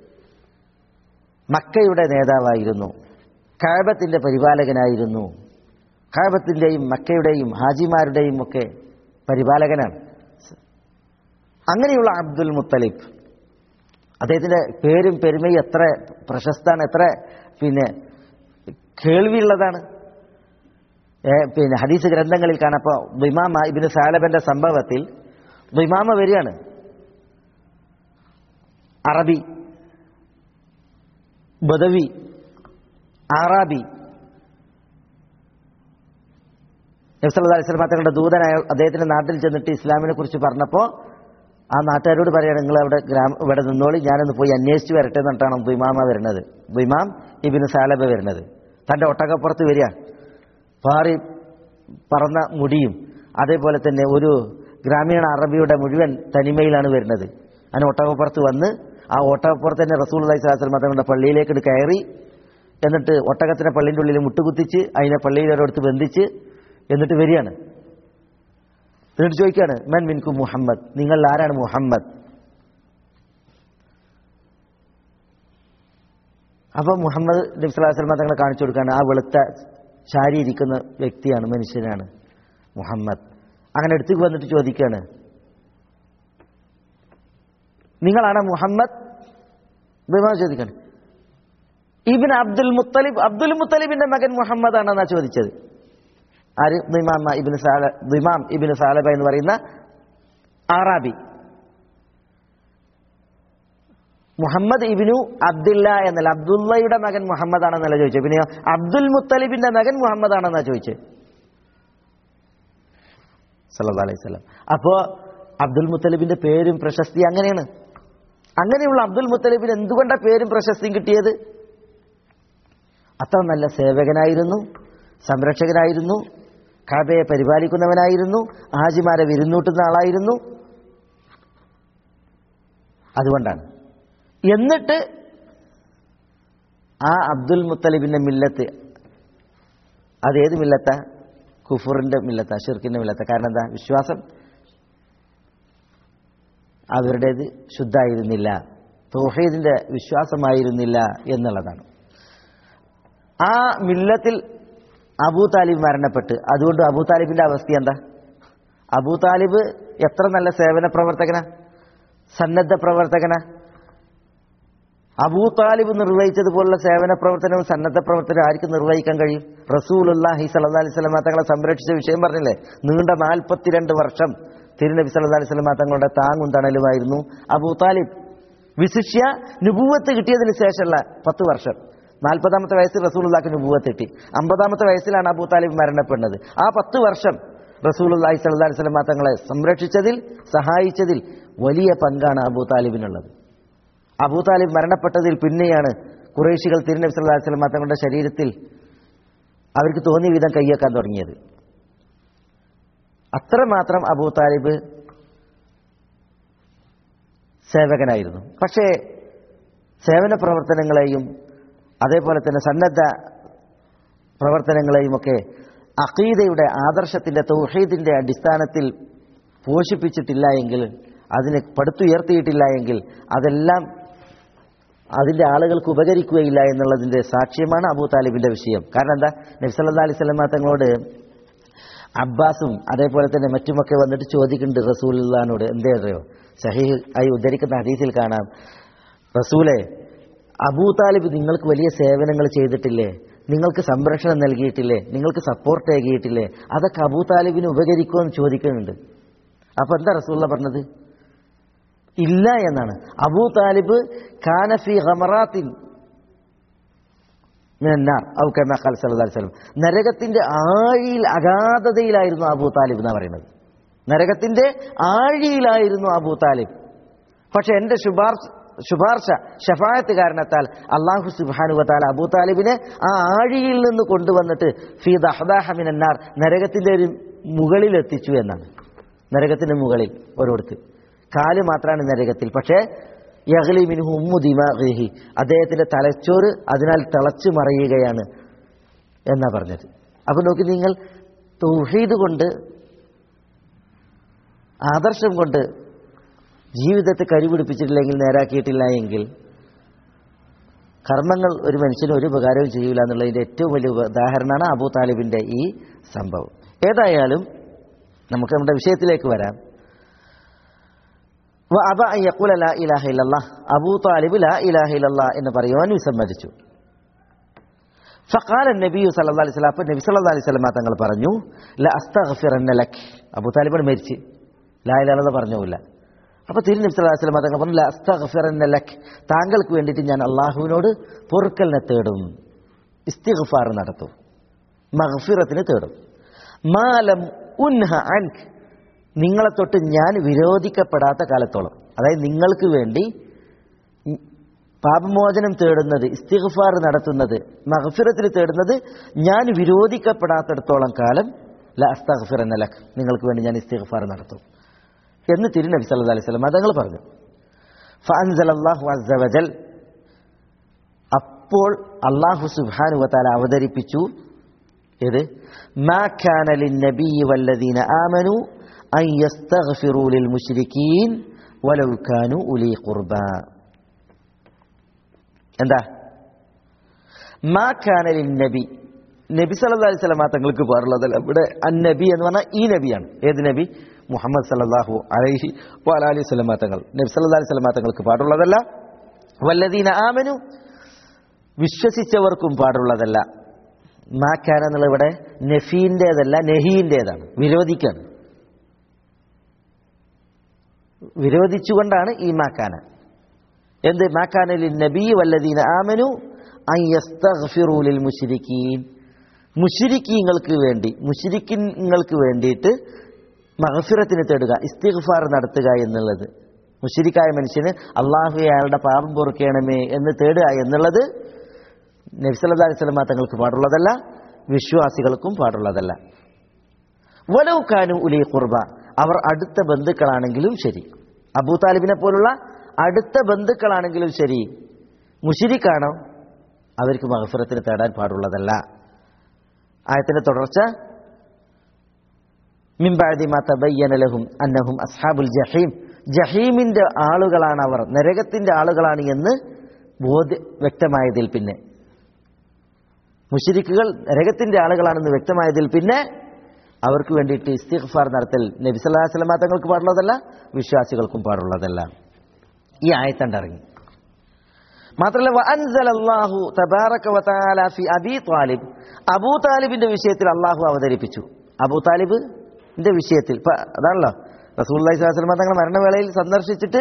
മക്കയുടെ നേതാവായിരുന്നു കാബത്തിന്റെ പരിപാലകനായിരുന്നു കാബത്തിന്റെയും മക്കയുടെയും ഹാജിമാരുടെയും ഒക്കെ പരിപാലകനാണ് അങ്ങനെയുള്ള അബ്ദുൽ മുത്തലിബ് അദ്ദേഹത്തിന്റെ പേരും പെരുമയും എത്ര പ്രശസ്താണ് എത്ര പിന്നെ കേൾവിയുള്ളതാണ് ഏ, പിന്നെ ഹദീസ് ഗ്രന്ഥങ്ങളിൽ കാണപ്പോ ബിമാമ ഇബിന് സാലബന്റെ സംഭവത്തിൽ ബിമാമ വരികയാണ് അറബി ബദവി ആറാബി നബ്സല്ലാ അലിസ്ലാം തങ്ങളുടെ ദൂതനായ അദ്ദേഹത്തിന്റെ നാട്ടിൽ ചെന്നിട്ട് ഇസ്ലാമിനെ കുറിച്ച് പറഞ്ഞപ്പോൾ ആ നാട്ടുകാരോട് പറയാണ് നിങ്ങൾ അവിടെ ഗ്രാമ ഇവിടെ നിന്നോളി ഞാനൊന്ന് പോയി അന്വേഷിച്ച് വരട്ടെ എന്നിട്ടാണ് ബിമാമ വരുന്നത് ബിമാം ഇബിന് സാലബ വരുന്നത് തന്റെ ഒട്ടകപ്പുറത്ത് വരിക പാറി പറന്ന മുടിയും അതേപോലെ തന്നെ ഒരു ഗ്രാമീണ അറബിയുടെ മുഴുവൻ തനിമയിലാണ് വരുന്നത് അങ്ങനെ ഒട്ടകപ്പുറത്ത് വന്ന് ആ ഒട്ടകപ്പുറത്ത് തന്നെ റസൂൽ അലൈഹി സ്വലാസ്ലം തങ്ങളുടെ പള്ളിയിലേക്ക് കയറി എന്നിട്ട് ഒട്ടകത്തിനെ പള്ളിൻ്റെ ഉള്ളിൽ മുട്ടുകുത്തിച്ച് അതിനെ പള്ളിയിൽ ഒരിടത്ത് ബന്ധിച്ച് എന്നിട്ട് വരികയാണ് എന്നിട്ട് ചോദിക്കുകയാണ് മൻ മിൻകു മുഹമ്മദ് നിങ്ങൾ ആരാണ് മുഹമ്മദ് അപ്പൊ മുഹമ്മദ് നബി സ്വല്ലല്ലാഹു അലൈഹി വസല്ലം തങ്ങളെ കാണിച്ചു കൊടുക്കുകയാണ് ആ വെളുത്ത ശാരി ഇരിക്കുന്ന വ്യക്തിയാണ് മനുഷ്യനാണ് മുഹമ്മദ് അങ്ങനെ അടുത്തേക്ക് വന്നിട്ട് ചോദിക്കുകയാണ് നിങ്ങളാണ് മുഹമ്മദ് ബഹുമാനം ചോദിക്കാണ് ഇബിൻ അബ്ദുൽ മുത്തലിബ് അബ്ദുൽ മുത്തലിബിന്റെ മകൻ മുഹമ്മദ് ആണെന്നാ ചോദിച്ചത് ആര് ദിമാമ ഇബിന് സാല ദിമാം ഇബിന് സാലബ എന്ന് പറയുന്ന ആറാബി മുഹമ്മദ് ഇബിനു അബ്ദുല്ല എന്നല്ല അബ്ദുള്ളയുടെ മകൻ മുഹമ്മദ് ആണെന്നല്ല ചോദിച്ചത് പിന്നെയോ അബ്ദുൽ മുത്തലിബിന്റെ മകൻ മുഹമ്മദ് ആണെന്നാ ചോദിച്ചത് സല്ലല്ലാഹു അലൈഹി വസല്ലം അപ്പോ അബ്ദുൽ മുത്തലിബിന്റെ പേരും പ്രശസ്തി അങ്ങനെയാണ് അങ്ങനെയുള്ള അബ്ദുൽ മുത്തലിബിന് എന്തുകൊണ്ടാണ് പേരും പ്രശസ്തിയും കിട്ടിയത് അത്ര നല്ല സേവകനായിരുന്നു സംരക്ഷകനായിരുന്നു കാബയെ പരിപാലിക്കുന്നവനായിരുന്നു ഹാജിമാരെ വിരുന്നൂട്ടുന്ന ആളായിരുന്നു അതുകൊണ്ടാണ് എന്നിട്ട് ആ അബ്ദുൽ മുത്തലിബിന്റെ മില്ലത്ത് അതേത് മില്ലത്താ കുഫറിന്റെ മില്ലത്താ ഷിർക്കിന്റെ മില്ലത്താ കാരണം എന്താ വിശ്വാസം അവരുടേത് ശുദ്ധായിരുന്നില്ല തോഹീദിന്റെ വിശ്വാസമായിരുന്നില്ല എന്നുള്ളതാണ് ആ മില്ലത്തിൽ അബൂ താലിബ് മരണപ്പെട്ട് അതുകൊണ്ട് അബൂ താലിബിന്റെ അവസ്ഥ എന്താ അബൂ താലിബ് എത്ര നല്ല സേവന പ്രവർത്തകനാ സന്നദ്ധ പ്രവർത്തകനാ അബൂ താലിബ് നിർവഹിച്ചതുപോലുള്ള സേവന പ്രവർത്തനവും സന്നദ്ധ പ്രവർത്തനം ആർക്ക് നിർവഹിക്കാൻ കഴിയും റസൂലുല്ലാഹി സല്ലല്ലാഹു അലൈഹി വസല്ലമ തങ്ങളെ സംരക്ഷിച്ച വിഷയം പറഞ്ഞില്ലേ നീണ്ട നാൽപ്പത്തിരണ്ട് വർഷം തിരുനബി സല്ലല്ലാഹു അലൈഹി വസല്ലമ തങ്ങളുടെ താങ്ങും തണലുമായിരുന്നു അബൂ താലിബ് വിശിഷ്യ നുപൂവത്ത് കിട്ടിയതിന് ശേഷമുള്ള പത്ത് വർഷം നാൽപ്പതാമത്തെ വയസ്സിൽ റസൂലുള്ളാഹിക്ക് നുപൂവത്ത് കിട്ടി അമ്പതാമത്തെ വയസ്സിലാണ് അബൂ താലിബ് മരണപ്പെടുന്നത് ആ പത്ത് വർഷം റസൂലുള്ളാഹി സല്ലല്ലാഹു അലൈഹി വസല്ലമ തങ്ങളെ സംരക്ഷിച്ചതിൽ സഹായിച്ചതിൽ വലിയ പങ്കാണ് അബൂ താലിബിനുള്ളത് അബൂ താലിബ് മരണപ്പെട്ടതിൽ പിന്നെയാണ് കുറേശികൾ തിരുനബി സല്ലല്ലാഹു അലൈഹി വസല്ലമ തങ്ങളുടെ ശരീരത്തിൽ അവർക്ക് തോന്നിയ വിധം കൈയ്യേക്കാൻ തുടങ്ങിയത് അത്രമാത്രം അബൂ താലിബ് സേവകനായിരുന്നു പക്ഷേ സേവന പ്രവർത്തനങ്ങളെയും അതേപോലെ തന്നെ സന്നദ്ധ പ്രവർത്തനങ്ങളെയും ഒക്കെ അഖീദയുടെ ആദർശത്തിന്റെ തൗഹീദിന്റെ അടിസ്ഥാനത്തിൽ പോഷിപ്പിച്ചിട്ടില്ല എങ്കിൽ അതിനെ പടുത്തുയർത്തിയിട്ടില്ല എങ്കിൽ അതെല്ലാം അതിന്റെ ആളുകൾക്ക് ഉപകരിക്കുകയില്ല എന്നുള്ളതിന്റെ സാക്ഷ്യമാണ് അബൂ താലിബിന്റെ വിഷയം കാരണം എന്താ നബ്സല്ലാ അലൈഹി സ്വലമ തങ്ങളോട് അബ്ബാസും അതേപോലെ തന്നെ മറ്റുമൊക്കെ വന്നിട്ട് ചോദിക്കുന്നുണ്ട് റസൂലിനോട് എന്തേ അറിയോ സഹീഹ് ആയി ഉദ്ധരിക്കുന്ന ഹദീസിൽ കാണാം റസൂലെ അബൂ താലിബ് നിങ്ങൾക്ക് വലിയ സേവനങ്ങൾ ചെയ്തിട്ടില്ലേ നിങ്ങൾക്ക് സംരക്ഷണം നൽകിയിട്ടില്ലേ നിങ്ങൾക്ക് സപ്പോർട്ട് ഏകിയിട്ടില്ലേ അതൊക്കെ അബൂ താലിബിന് ഉപകരിക്കുമെന്ന് ചോദിക്കുന്നുണ്ട് അപ്പൊ എന്താ റസൂള്ള പറഞ്ഞത് ഇല്ല എന്നാണ് അബൂ താലിബ് കാനഫി ഹമറാത്തിൻ മിനന്നാർ ഔ കമാ ഖാല സല്ലല്ലാഹു അലൈഹി വസല്ലം നരകത്തിന്റെ ആഴിയിൽ അഗാധതയിലായിരുന്നു അബൂ താലിബ് എന്നാ പറയുന്നത് നരകത്തിന്റെ ആഴിയിലായിരുന്നു അബൂ താലിബ് പക്ഷെ എന്റെ ശുപാർശ ശുപാർശ ഷഫായത്ത് കാരണത്താൽ അള്ളാഹു സുബാനുവത്താൽ അബൂ താലിബിനെ ആ ആഴിയിൽ നിന്ന് കൊണ്ടുവന്നിട്ട് ഫീ ദഹദാഹമിനാർ നരകത്തിന്റെ ഒരു മുകളിൽ എത്തിച്ചു എന്നാണ് നരകത്തിന്റെ മുകളിൽ ഒരിടത്ത് കാല് മാത്രമാണ് നരകത്തിൽ പക്ഷേ യഹ്ലി മിൻഹു ഉമ്മു ദിമാഹി അദ്ദേഹത്തിന്റെ തലച്ചോറ് അതിനാൽ തിളച്ചു മറിയുകയാണ് എന്നാ പറഞ്ഞത് അപ്പൊ നോക്കി നിങ്ങൾ തൗഹീദ് കൊണ്ട് ആദർശം കൊണ്ട് ജീവിതത്തെ കരിപിടിപ്പിച്ചിട്ടില്ലെങ്കിൽ നേരാക്കിയിട്ടില്ല എങ്കിൽ കർമ്മങ്ങൾ ഒരു മനുഷ്യന് ഒരു ഉപകാരവും ചെയ്യില്ല എന്നുള്ളതിന്റെ ഏറ്റവും വലിയ ഉദാഹരണമാണ് അബൂ താലിബിന്റെ ഈ സംഭവം ഏതായാലും നമുക്ക് നമ്മുടെ വിഷയത്തിലേക്ക് വരാം അബ യക്കുല ലാ ഇലാഹ ഇല്ലല്ലാ അബൂ താലിബ് ലാ ഇലാഹ ഇല്ലല്ലാ എന്ന് പറയുവാൻ വിസമ്മതിച്ചു ഫഖാല നബി സല്ലല്ലാഹു അലൈഹി വസല്ലം അപ്പോൾ നബി സല്ലല്ലാഹു അലൈഹി വസല്ലം തങ്ങൾ പറഞ്ഞു ല അസ്തഗ്ഫിറന്ന ലക് അബൂ താലിബ് മരിച്ച് ലാ ഇലാഹ ഇല്ലല്ലാ പറഞ്ഞില്ല അപ്പോൾ തിരു നബി സല്ലല്ലാഹു അലൈഹി വസല്ലം തങ്ങൾ പറഞ്ഞു ല അസ്തഗ്ഫിറന്ന ലക് താങ്കൾക്ക് വേണ്ടിയിട്ട് ഞാൻ അള്ളാഹുവിനോട് പൊറുക്കലിനെ തേടും ഇസ്തിഗ്ഫാർ നടത്തും മഗ്ഫിറത്തിന് തേടും മാലം ഉൻഹ അൻക് നിങ്ങളെ തൊട്ട് ഞാൻ വിരോധിക്കപ്പെടാത്ത കാലത്തോളം അതായത് നിങ്ങൾക്ക് വേണ്ടി പാപമോചനം തേടുന്നത് ഇസ്തിഗ്ഫാർ നടത്തുന്നത് മഹഫിറത്തിൽ തേടുന്നത് ഞാൻ വിരോധിക്കപ്പെടാത്തിടത്തോളം കാലം ല അസ്തഗ്ഫിർ എന്ന ലക്ക് നിങ്ങൾക്ക് വേണ്ടി ഞാൻ ഇസ്തിഗ്ഫാർ നടത്തും എന്ന് തിരു നബി സല്ലല്ലാഹു അലൈഹി വസല്ലം തങ്ങൾ പറഞ്ഞു ഫഅൻസലല്ലാഹു അസ്സ വജൽ അപ്പോൾ അള്ളാഹു സുബ്ഹാനഹു വതആല അവതരിപ്പിച്ചു ഇത് മാ കാന ലിന്നബിയ്യി വല്ലദീന ആമനു അൻ യസ്തഗ്ഫിറൂ ലിൽ മുശ്രിക്കീൻ വലൗ കാനു ഉലി ഖുർബാ എന്താ മാ കാന ലിന്നബി നബി സല്ലല്ലാഹു അലൈഹി വസല്ലം തങ്ങൾക്ക് പാടുള്ളതല്ല ഇവിടെ അന്നബി എന്ന് പറഞ്ഞാൽ ഈ നബിയാണ് ഏത് നബി മുഹമ്മദ് സല്ലല്ലാഹു അലൈഹി വഅലി വസല്ലം തങ്ങൾ നബി സല്ലല്ലാഹു അലൈഹി വസല്ലം തങ്ങൾക്ക് പാടുള്ളതല്ല വല്ലദീന ആമനു വിശ്വസിച്ചവർക്കും പാടുള്ളതല്ല മാക്കാന എന്നുള്ള ഇവിടെ നഫീൻ്റേതല്ല നെഹീൻ്റേതാണ് വിരോധിക്കാണ് വിരോധിച്ചുകൊണ്ടാണ് ഈ മാക്കാന എന്ത് മാക്കാനലിൽ നബി വല്ലദീന ആമനു ലിൽ മുഷിരിക്കീൻ മുഷിരിക്കീങ്ങൾക്ക് വേണ്ടി മുഷിരിക്കിങ്ങൾക്ക് വേണ്ടിയിട്ട് മഹഫിറത്തിന് തേടുക ഇസ്തിഗ്ഫാർ നടത്തുക എന്നുള്ളത് മുഷിരിക്കായ മനുഷ്യന് അള്ളാഹു അയാളുടെ പാപം പൊറുക്കണമേ എന്ന് തേടുക എന്നുള്ളത് നബ്സല്ലാ അലൈഹി സ്വലമ തങ്ങൾക്ക് പാടുള്ളതല്ല വിശ്വാസികൾക്കും പാടുള്ളതല്ല വലൗക്കാനും ഉലി ഖുർബ അവർ അടുത്ത ബന്ധുക്കളാണെങ്കിലും ശരി അബൂ താലിബിനെ പോലുള്ള അടുത്ത ബന്ധുക്കളാണെങ്കിലും ശരി മുഷിരിക്കാണോ അവർക്ക് മഹഫിറത്തിന് തേടാൻ പാടുള്ളതല്ല ആയത്തിന്റെ തുടർച്ച മിംബാദി മാതബയ്യനലഹും അന്നഹും അസ്ഹാബുൽ ജഹീം ജഹീമിന്റെ ആളുകളാണ് അവർ നരകത്തിന്റെ ആളുകളാണ് എന്ന് ബോധ്യ വ്യക്തമായതിൽ പിന്നെ മുഷിരിക്കുകൾ നരകത്തിന്റെ ആളുകളാണെന്ന് വ്യക്തമായതിൽ പിന്നെ അവർക്ക് വേണ്ടിയിട്ട് ഇസ്തിഗ്ഫാർ നടത്തൽ നബി സല്ലല്ലാഹു അലൈഹി വസല്ലം തങ്ങൾക്ക് പാടുള്ളതല്ല വിശ്വാസികൾക്കും പാടുള്ളതല്ല ഈ ആയത്തണ്ടിറങ്ങി മാത്രമല്ല വഅൻസലല്ലാഹു തബാറക വതആല ഫി അബീ ത്വാലിബ് അബൂ താലിബിന്റെ വിഷയത്തിൽ അള്ളാഹു അവതരിപ്പിച്ചു അബൂ താലിബിന്റെ വിഷയത്തിൽ ഇപ്പൊ അതാണല്ലോ റസൂലുള്ളാഹി സ്വല്ലല്ലാഹു അലൈഹി വസല്ലം തങ്ങൾ മരണവേളയിൽ സന്ദർശിച്ചിട്ട്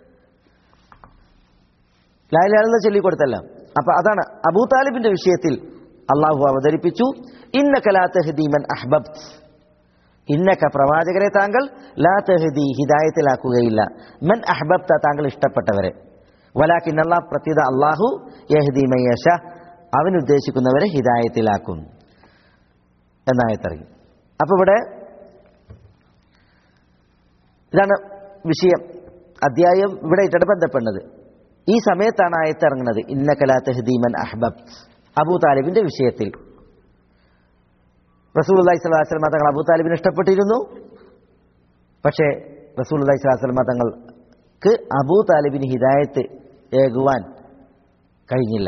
ലായിലാണെന്ന് ചൊല്ലിക്കൊടുത്തല്ല അപ്പൊ അതാണ് അബൂ താലിബിന്റെ വിഷയത്തിൽ അള്ളാഹു അവതരിപ്പിച്ചു ഇന്നക ലാ തഹ്ദി മൻ അഹ്ബബ്ത് ഇന്നക പ്രവാചകരെ താങ്കൾ ലാ തഹ്ദി ഹിദായത്തിലാക്കുകയില്ല മൻ അഹ്ബബ്ത താങ്കൾ ഇഷ്ടപ്പെട്ടവരെ വലാക്കിൻ അള്ളാഹ് പ്രത്യേക അള്ളാഹു യഹ്ദി മയ്യഷ അവൻ ഉദ്ദേശിക്കുന്നവരെ ഹിദായത്തിലാക്കും എന്നായത്തറിയും അപ്പൊ ഇവിടെ ഇതാണ് വിഷയം അധ്യായം ഇവിടെ ഇട്ടിട്ട് ബന്ധപ്പെടുന്നത് ഈ സമയത്താണ് ആയത്തിറങ്ങുന്നത് ഇന്ന കലാ തഹദീമൻ അഹ്ബബ് അബൂ താലിബിന്റെ വിഷയത്തിൽ റസൂൽ അള്ളഹി സ്വലാസ്ലമ തങ്ങൾ അബൂ താലിബിനെ ഇഷ്ടപ്പെട്ടിരുന്നു പക്ഷേ റസൂൽ അള്ളഹി സ്വലാസ്ലമ തങ്ങൾക്ക് അബൂ താലിബിന് ഹിദായത്ത് ഏകുവാൻ കഴിഞ്ഞില്ല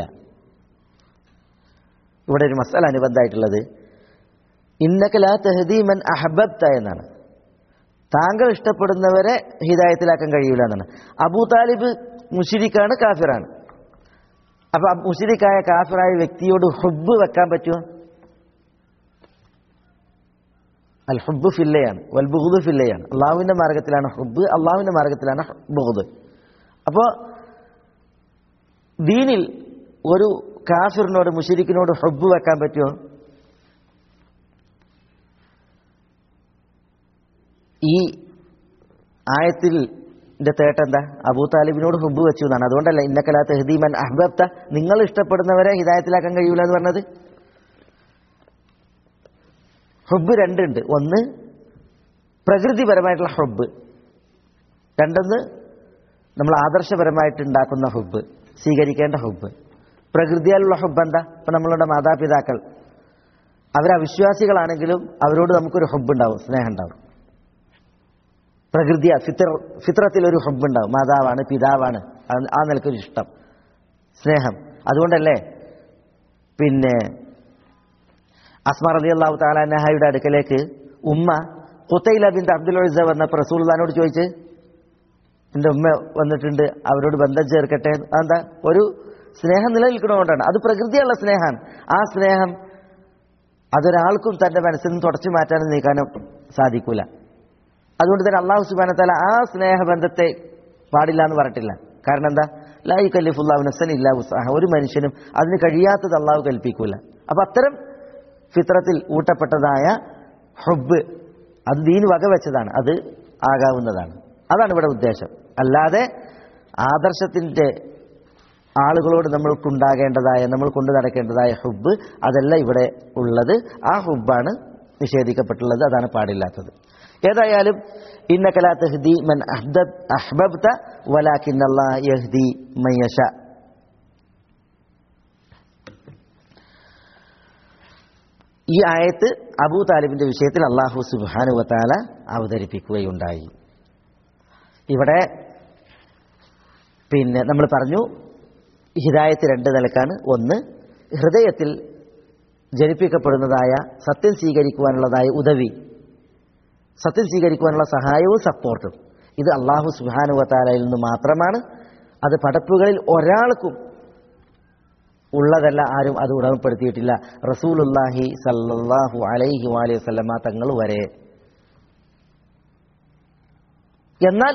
ഇവിടെ ഒരു മസാല അനുബന്ധമായിട്ടുള്ളത് ഇന്നക്കലാ തഹദീമൻ അഹബബ്ത എന്നാണ് താങ്കൾ ഇഷ്ടപ്പെടുന്നവരെ ഹിദായത്തിലാക്കാൻ കഴിയില്ല എന്നാണ് അബൂ താലിബ് മുഷിരിക്കാണ് കാഫിറാണ് അപ്പൊ മുഷിരിക്കായ കാഫിറായ വ്യക്തിയോട് ഹുബ് വെക്കാൻ പറ്റുമോ അൽ ഹുബ് ഫില്ലയാണ് വൽ ബുഹുദ് ഫില്ലയാണ് അള്ളാഹുവിന്റെ മാർഗത്തിലാണ് ഹുബ് അള്ളാഹുവിന്റെ മാർഗത്തിലാണ് ബുഹുദ് അപ്പോ ദീനിൽ ഒരു കാഫിറിനോട് മുഷിരിക്കിനോട് ഹുബ് വെക്കാൻ പറ്റുമോ ഈ ആയത്തിൽ ന്റെ തേട്ട എന്താ അബൂ താലിബിനോട് ഹുബ് വെച്ചു എന്നാണ് അതുകൊണ്ടല്ല ഇന്നക്കലാ തെഹദീമൻ അഹ്ബബ്ത നിങ്ങൾ ഇഷ്ടപ്പെടുന്നവരെ ഹിദായത്തിലാക്കാൻ കഴിയൂല എന്ന് പറഞ്ഞത് ഹുബ് രണ്ടുണ്ട് ഒന്ന് പ്രകൃതിപരമായിട്ടുള്ള ഹുബ് രണ്ടൊന്ന് നമ്മൾ ആദർശപരമായിട്ട് ഉണ്ടാക്കുന്ന ഹുബ് സ്വീകരിക്കേണ്ട ഹുബ് പ്രകൃതിയാലുള്ള ഹുബ് എന്താ ഇപ്പൊ നമ്മളുടെ മാതാപിതാക്കൾ അവരവിശ്വാസികളാണെങ്കിലും അവരോട് നമുക്കൊരു ഹുബ് ഉണ്ടാവും സ്നേഹം ഉണ്ടാവും പ്രകൃതിയ ഫിത്ര ഫിത്രത്തിൽ ഒരു ഹുബ് ഉണ്ടാവും മാതാവാണ് പിതാവാണ് ആ- ആ നിലക്കൊരു ഇഷ്ടം സ്നേഹം അതുകൊണ്ടല്ലേ പിന്നെ അസ്മാർ അലി അള്ളാഹു താലാനഹയുടെ അടുക്കലേക്ക് ഉമ്മ കുത്തൈല ബിൻ അബ്ദുൽ ഉസ വന്നപ്പോൾ റസൂൽദാനോട് ചോദിച്ച് എൻ്റെ ഉമ്മ വന്നിട്ടുണ്ട് അവരോട് ബന്ധം ചേർക്കട്ടെ അതെന്താ ഒരു സ്നേഹം നിലനിൽക്കണതുകൊണ്ടാണ് അത് പ്രകൃതിയുള്ള സ്നേഹമാണ് ആ സ്നേഹം അതൊരാൾക്കും തന്റെ മനസ്സിൽ നിന്ന് തുടച്ചു മാറ്റാനും നീക്കാനും സാധിക്കൂല അതുകൊണ്ട് തന്നെ അള്ളാഹു സുബാന തല ആ സ്നേഹബന്ധത്തെ പാടില്ല എന്ന് പറഞ്ഞിട്ടില്ല കാരണം എന്താ ലായി കല്ലിഫുല്ലാഹു നസൻ ഇല്ലാ ഉസാഹ ഒരു മനുഷ്യനും അതിന് കഴിയാത്തത് അള്ളാഹു കൽപ്പിക്കൂല അപ്പൊ അത്തരം ഫിത്രത്തിൽ ഊട്ടപ്പെട്ടതായ ഹുബ് അത് ദീന് വകവെച്ചതാണ് അത് ആകാവുന്നതാണ് അതാണ് ഇവിടെ ഉദ്ദേശം അല്ലാതെ ആദർശത്തിന്റെ ആളുകളോട് നമ്മൾക്കുണ്ടാകേണ്ടതായ നമ്മൾ കൊണ്ടു നടക്കേണ്ടതായ ഹുബ് അതല്ല ഇവിടെ ഉള്ളത് ആ ഹുബാണ് നിഷേധിക്കപ്പെട്ടുള്ളത് അതാണ് പാടില്ലാത്തത് ഏതായാലും ഇന്നകലാ തഹ്ദി മൻ അഹ്ദബ് അഹ്ബബ്ത വലാകിൻ അല്ലാഹ് യഹ്ദി മൻ യശാ ഈ ആയത്ത് അബൂ താലിബിന്റെ വിഷയത്തിൽ അള്ളാഹു സുബ്ഹാനു വതാല അവതരിപ്പിക്കുകയുണ്ടായി ഇവിടെ പിന്നെ നമ്മൾ പറഞ്ഞു ഹിദായത്ത് രണ്ട് നിലക്കാണ് ഒന്ന് ഹൃദയത്തിൽ ജനിപ്പിക്കപ്പെടുന്നതായ സത്യം സ്വീകരിക്കുവാനുള്ളതായ ഉദവി സത്യം സ്വീകരിക്കുവാനുള്ള സഹായവും സപ്പോർട്ടും ഇത് അള്ളാഹു സുഹാനുവത്താലയിൽ നിന്ന് മാത്രമാണ് അത് പടപ്പുകളിൽ ഒരാൾക്കും ഉള്ളതല്ല ആരും അത് ഉടമപ്പെടുത്തിയിട്ടില്ല റസൂലുല്ലാഹി സല്ലല്ലാഹു അലൈഹി വാലി വസല്ലമ തങ്ങൾ വരെ എന്നാൽ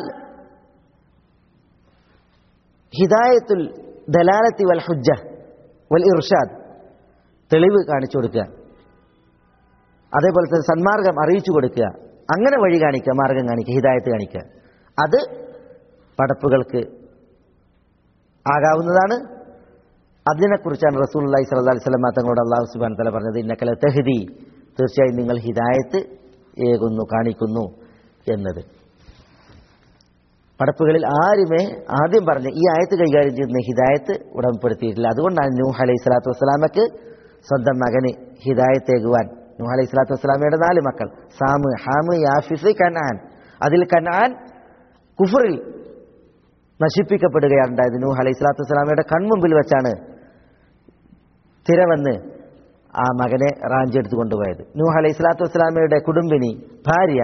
ഹിദായത്തുൽ ദലാലത്തി വൽ ഹുജ്ജ വൽ ഇർഷാദ് തെളിവ് കാണിച്ചു കൊടുക്കുക അതേപോലെ തന്നെ സന്മാർഗം അറിയിച്ചു കൊടുക്കുക അങ്ങനെ വഴി കാണിക്കുക മാർഗം കാണിക്കുക ഹിദായത്ത് കാണിക്കുക അത് പടപ്പുകൾക്ക് ആകാവുന്നതാണ് അതിനെക്കുറിച്ചാണ് റസൂൽ അള്ളഹി സ്വല്ലാ അലൈഹി സ്വലം തങ്ങളോട് അള്ളാഹു സുബാൻ തല പറഞ്ഞത് ഇന്നക്കല തെഹദി തീർച്ചയായും നിങ്ങൾ ഹിദായത്ത് ഏകുന്നു കാണിക്കുന്നു എന്നത് പടപ്പുകളിൽ ആരുമേ ആദ്യം പറഞ്ഞ ഈ ആയത്ത് കൈകാര്യം ചെയ്യുന്ന ഹിദായത്ത് ഉടമപ്പെടുത്തിയിട്ടില്ല അതുകൊണ്ടാണ് നൂഹ് അലൈഹി സ്വലാത്തു വസ്സലാമക്ക് സ്വന്തം മകന് ഹിദായത്തേകുവാൻ നൂഹ് അലൈഹി സ്വലാത്തു വസ്സലാമയുടെ നാല് മക്കൾ സാമ് ഹാമ് യാഫിസ് കനാൻ അതിൽ കനാൻ കുഫറിൽ നശിപ്പിക്കപ്പെടുകയാണ് ഉണ്ടായത് നൂഹ് അലൈഹി സ്വലാത്തു വസ്സലാമയുടെ കൺമുമ്പിൽ വെച്ചാണ് തിരവന്ന് ആ മകനെ റാഞ്ചെടുത്ത് കൊണ്ടുപോയത് നൂഹ് അലൈഹി സ്വലാത്തു വസ്സലാമയുടെ കുടുംബിനി ഭാര്യ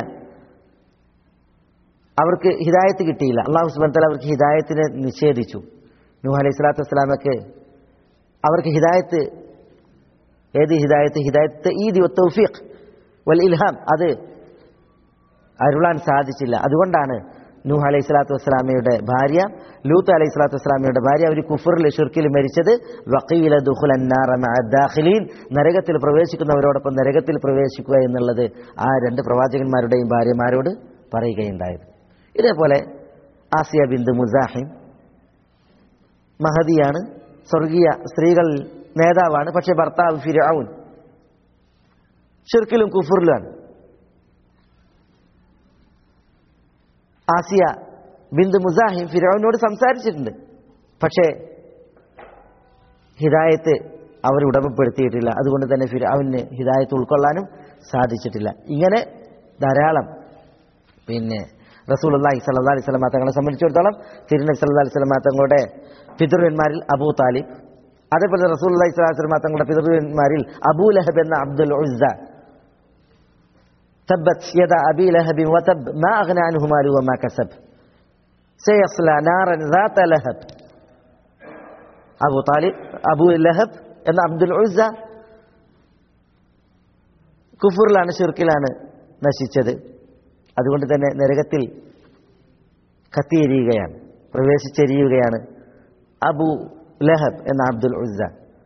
അവർക്ക് ഹിദായത്ത് കിട്ടിയില്ല അള്ളാഹു സുബാൻ തല അവർക്ക് ഹിദായത്തിനെ നിഷേധിച്ചു നൂഹ് അലൈഹി സ്വലാത്തു വസ്സലാമക്ക് അവർക്ക് ഹിദായത്ത് ഏത് ഹിദായത്ത് ഹിദായത്ത് ഈ തൗഫീഖ് വൽ ഇൽഹാം അത് അരുളാൻ സാധിച്ചില്ല അതുകൊണ്ടാണ് നൂഹ് അലൈഹി സ്വലാത്തു വസ്സലാമയുടെ ഭാര്യ ലൂത്ത് അലൈഹി സ്വലാത്തു വസ്സലാമയുടെ ഭാര്യ അവർ കുഫറിൽ ഷിർക്കിൽ മരിച്ചത് വക്കീല ദുഹുൽ ദാഖിലീൻ നരകത്തിൽ പ്രവേശിക്കുന്നവരോടൊപ്പം നരകത്തിൽ പ്രവേശിക്കുക എന്നുള്ളത് ആ രണ്ട് പ്രവാചകന്മാരുടെയും ഭാര്യമാരോട് പറയുകയുണ്ടായത് ഇതേപോലെ ആസിയ ബിന്ദു മുസാഹിം മഹദിയാണ് സ്വർഗീയ സ്ത്രീകൾ നേതാവാണ് പക്ഷെ ഭർത്താവ് ഫിരൌൻ ഷിർക്കിലും കുഫറിലുമാണ് ആസിയ ബിന്ദു മുസാഹിം ഫിറോവിനോട് സംസാരിച്ചിട്ടുണ്ട് പക്ഷേ ഹിദായത്ത് അവർ ഉടമപ്പെടുത്തിയിട്ടില്ല അതുകൊണ്ട് തന്നെ ഫിറോവിന് ഹിദായത്ത് ഉൾക്കൊള്ളാനും സാധിച്ചിട്ടില്ല ഇങ്ങനെ ധാരാളം പിന്നെ റസൂൽ അള്ളാഹി സല്ലാ അലൈഹി സ്വലമ തങ്ങളെ സംബന്ധിച്ചിടത്തോളം തിരുനബി സല്ലാ അലൈഹി സ്വലമ തങ്ങളുടെ പിതൃവന്മാരിൽ അബൂ താലിബ് അതേപോലെ റസൂൽ അള്ളാഹി സ്വലാഹി സ്വലമ തങ്ങളുടെ പിതൃവന്മാരിൽ അബൂ ലഹബ് എന്ന അബ്ദുൽ ഉസ്സ تبت يد أبي لهب وتب ما أغنى عنه ماله وما كسب سيصلى نارا ذات لهب أبو طالب أبو لهب എന്ന അബ്ദുൽ ഉസ കുഫറിലാണ് ഷിർക്കിലാണ് നശിച്ചത് അതുകൊണ്ട് തന്നെ നരകത്തിൽ കത്തിയെരിയുകയാണ് പ്രവേശിച്ചെരിയുകയാണ് അബു ലഹബ് എന്ന അബ്ദുൽ ഉസ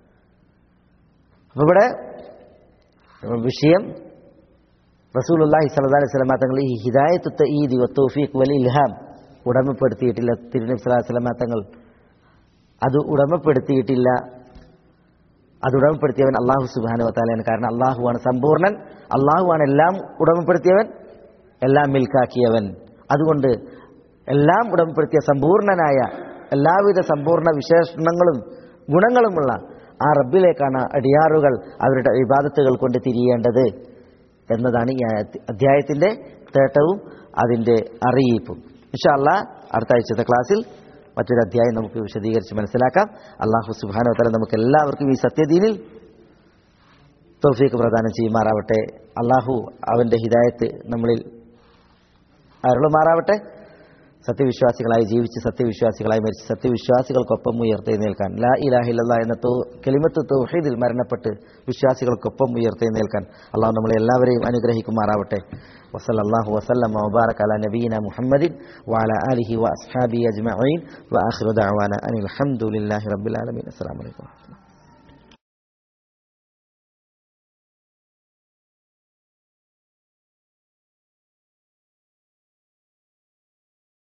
അപ്പൊ ഇവിടെ വിഷയം റസൂലുള്ളാഹി സ്വല്ലല്ലാഹി അലൈഹി വസല്ലം തങ്ങൾ ഈ ഹിദായത്തു തഈദി വ തൗഫീഖ് വൽ ഇൽഹാം ഉടമപ്പെടുത്തിയിട്ടില്ല തിരുനബി സ്വല്ലല്ലാഹു അലൈഹി വസല്ലമ തങ്ങൾ അത് ഉടമപ്പെടുത്തിയിട്ടില്ല അത് ഉടമപ്പെടുത്തിയവൻ അള്ളാഹു സുബാനു വത്താലാണ് കാരണം അള്ളാഹുവാണ് സമ്പൂർണ്ണൻ അള്ളാഹുവാണ് എല്ലാം ഉടമപ്പെടുത്തിയവൻ എല്ലാം മിൽക്കാക്കിയവൻ അതുകൊണ്ട് എല്ലാം ഉടമപ്പെടുത്തിയ സമ്പൂർണനായ എല്ലാവിധ സമ്പൂർണ്ണ വിശേഷണങ്ങളും ഗുണങ്ങളുമുള്ള ആ റബ്ബിലേക്കാണ് അടിയാറുകൾ അവരുടെ വിവാദത്തുകൾ കൊണ്ട് തിരിയേണ്ടത് എന്നതാണ് ഈ അധ്യായത്തിന്റെ തേട്ടവും അതിന്റെ അറിയിപ്പും ഇൻഷാല്ല അടുത്ത ആഴ്ചത്തെ ക്ലാസ്സിൽ മറ്റൊരു അധ്യായം നമുക്ക് വിശദീകരിച്ച് മനസ്സിലാക്കാം അള്ളാഹു സുബാനോ തല നമുക്ക് എല്ലാവർക്കും ഈ സത്യദീനിൽ തൗഫീക്ക് പ്രദാനം ചെയ്യുമാറാവട്ടെ അള്ളാഹു അവന്റെ ഹിദായത്ത് നമ്മളിൽ അരുളുമാറാവട്ടെ സത്യവിശ്വാസികളായി ജീവിച്ച് സത്യവിശ്വാസികളായി മരിച്ച് സത്യവിശ്വാസികൾക്കൊപ്പം ഉയർത്തെഴുന്നേൽക്കാൻ ലാ ഇലാഹില്ല എന്ന തോ കെലിമത്ത് തൗഹീദിൽ മരണപ്പെട്ട് വിശ്വാസികൾക്കൊപ്പം ഉയർത്തെഴുന്നേൽക്കാൻ അള്ളാഹു നമ്മളെ എല്ലാവരെയും അനുഗ്രഹിക്കുമാറാവട്ടെ വസല്ലല്ലാഹു വസല്ലം വബാറക അലാ നബീന മുഹമ്മദിൻ വഅലാ ആലിഹി വഅസ്ഹാബിഹി അജ്മഈൻ വആഖിറു ദഅവാന അനിൽ ഹംദുലില്ലാഹി റബ്ബിൽ ആലമീൻ അസ്സലാമു അലൈക്കും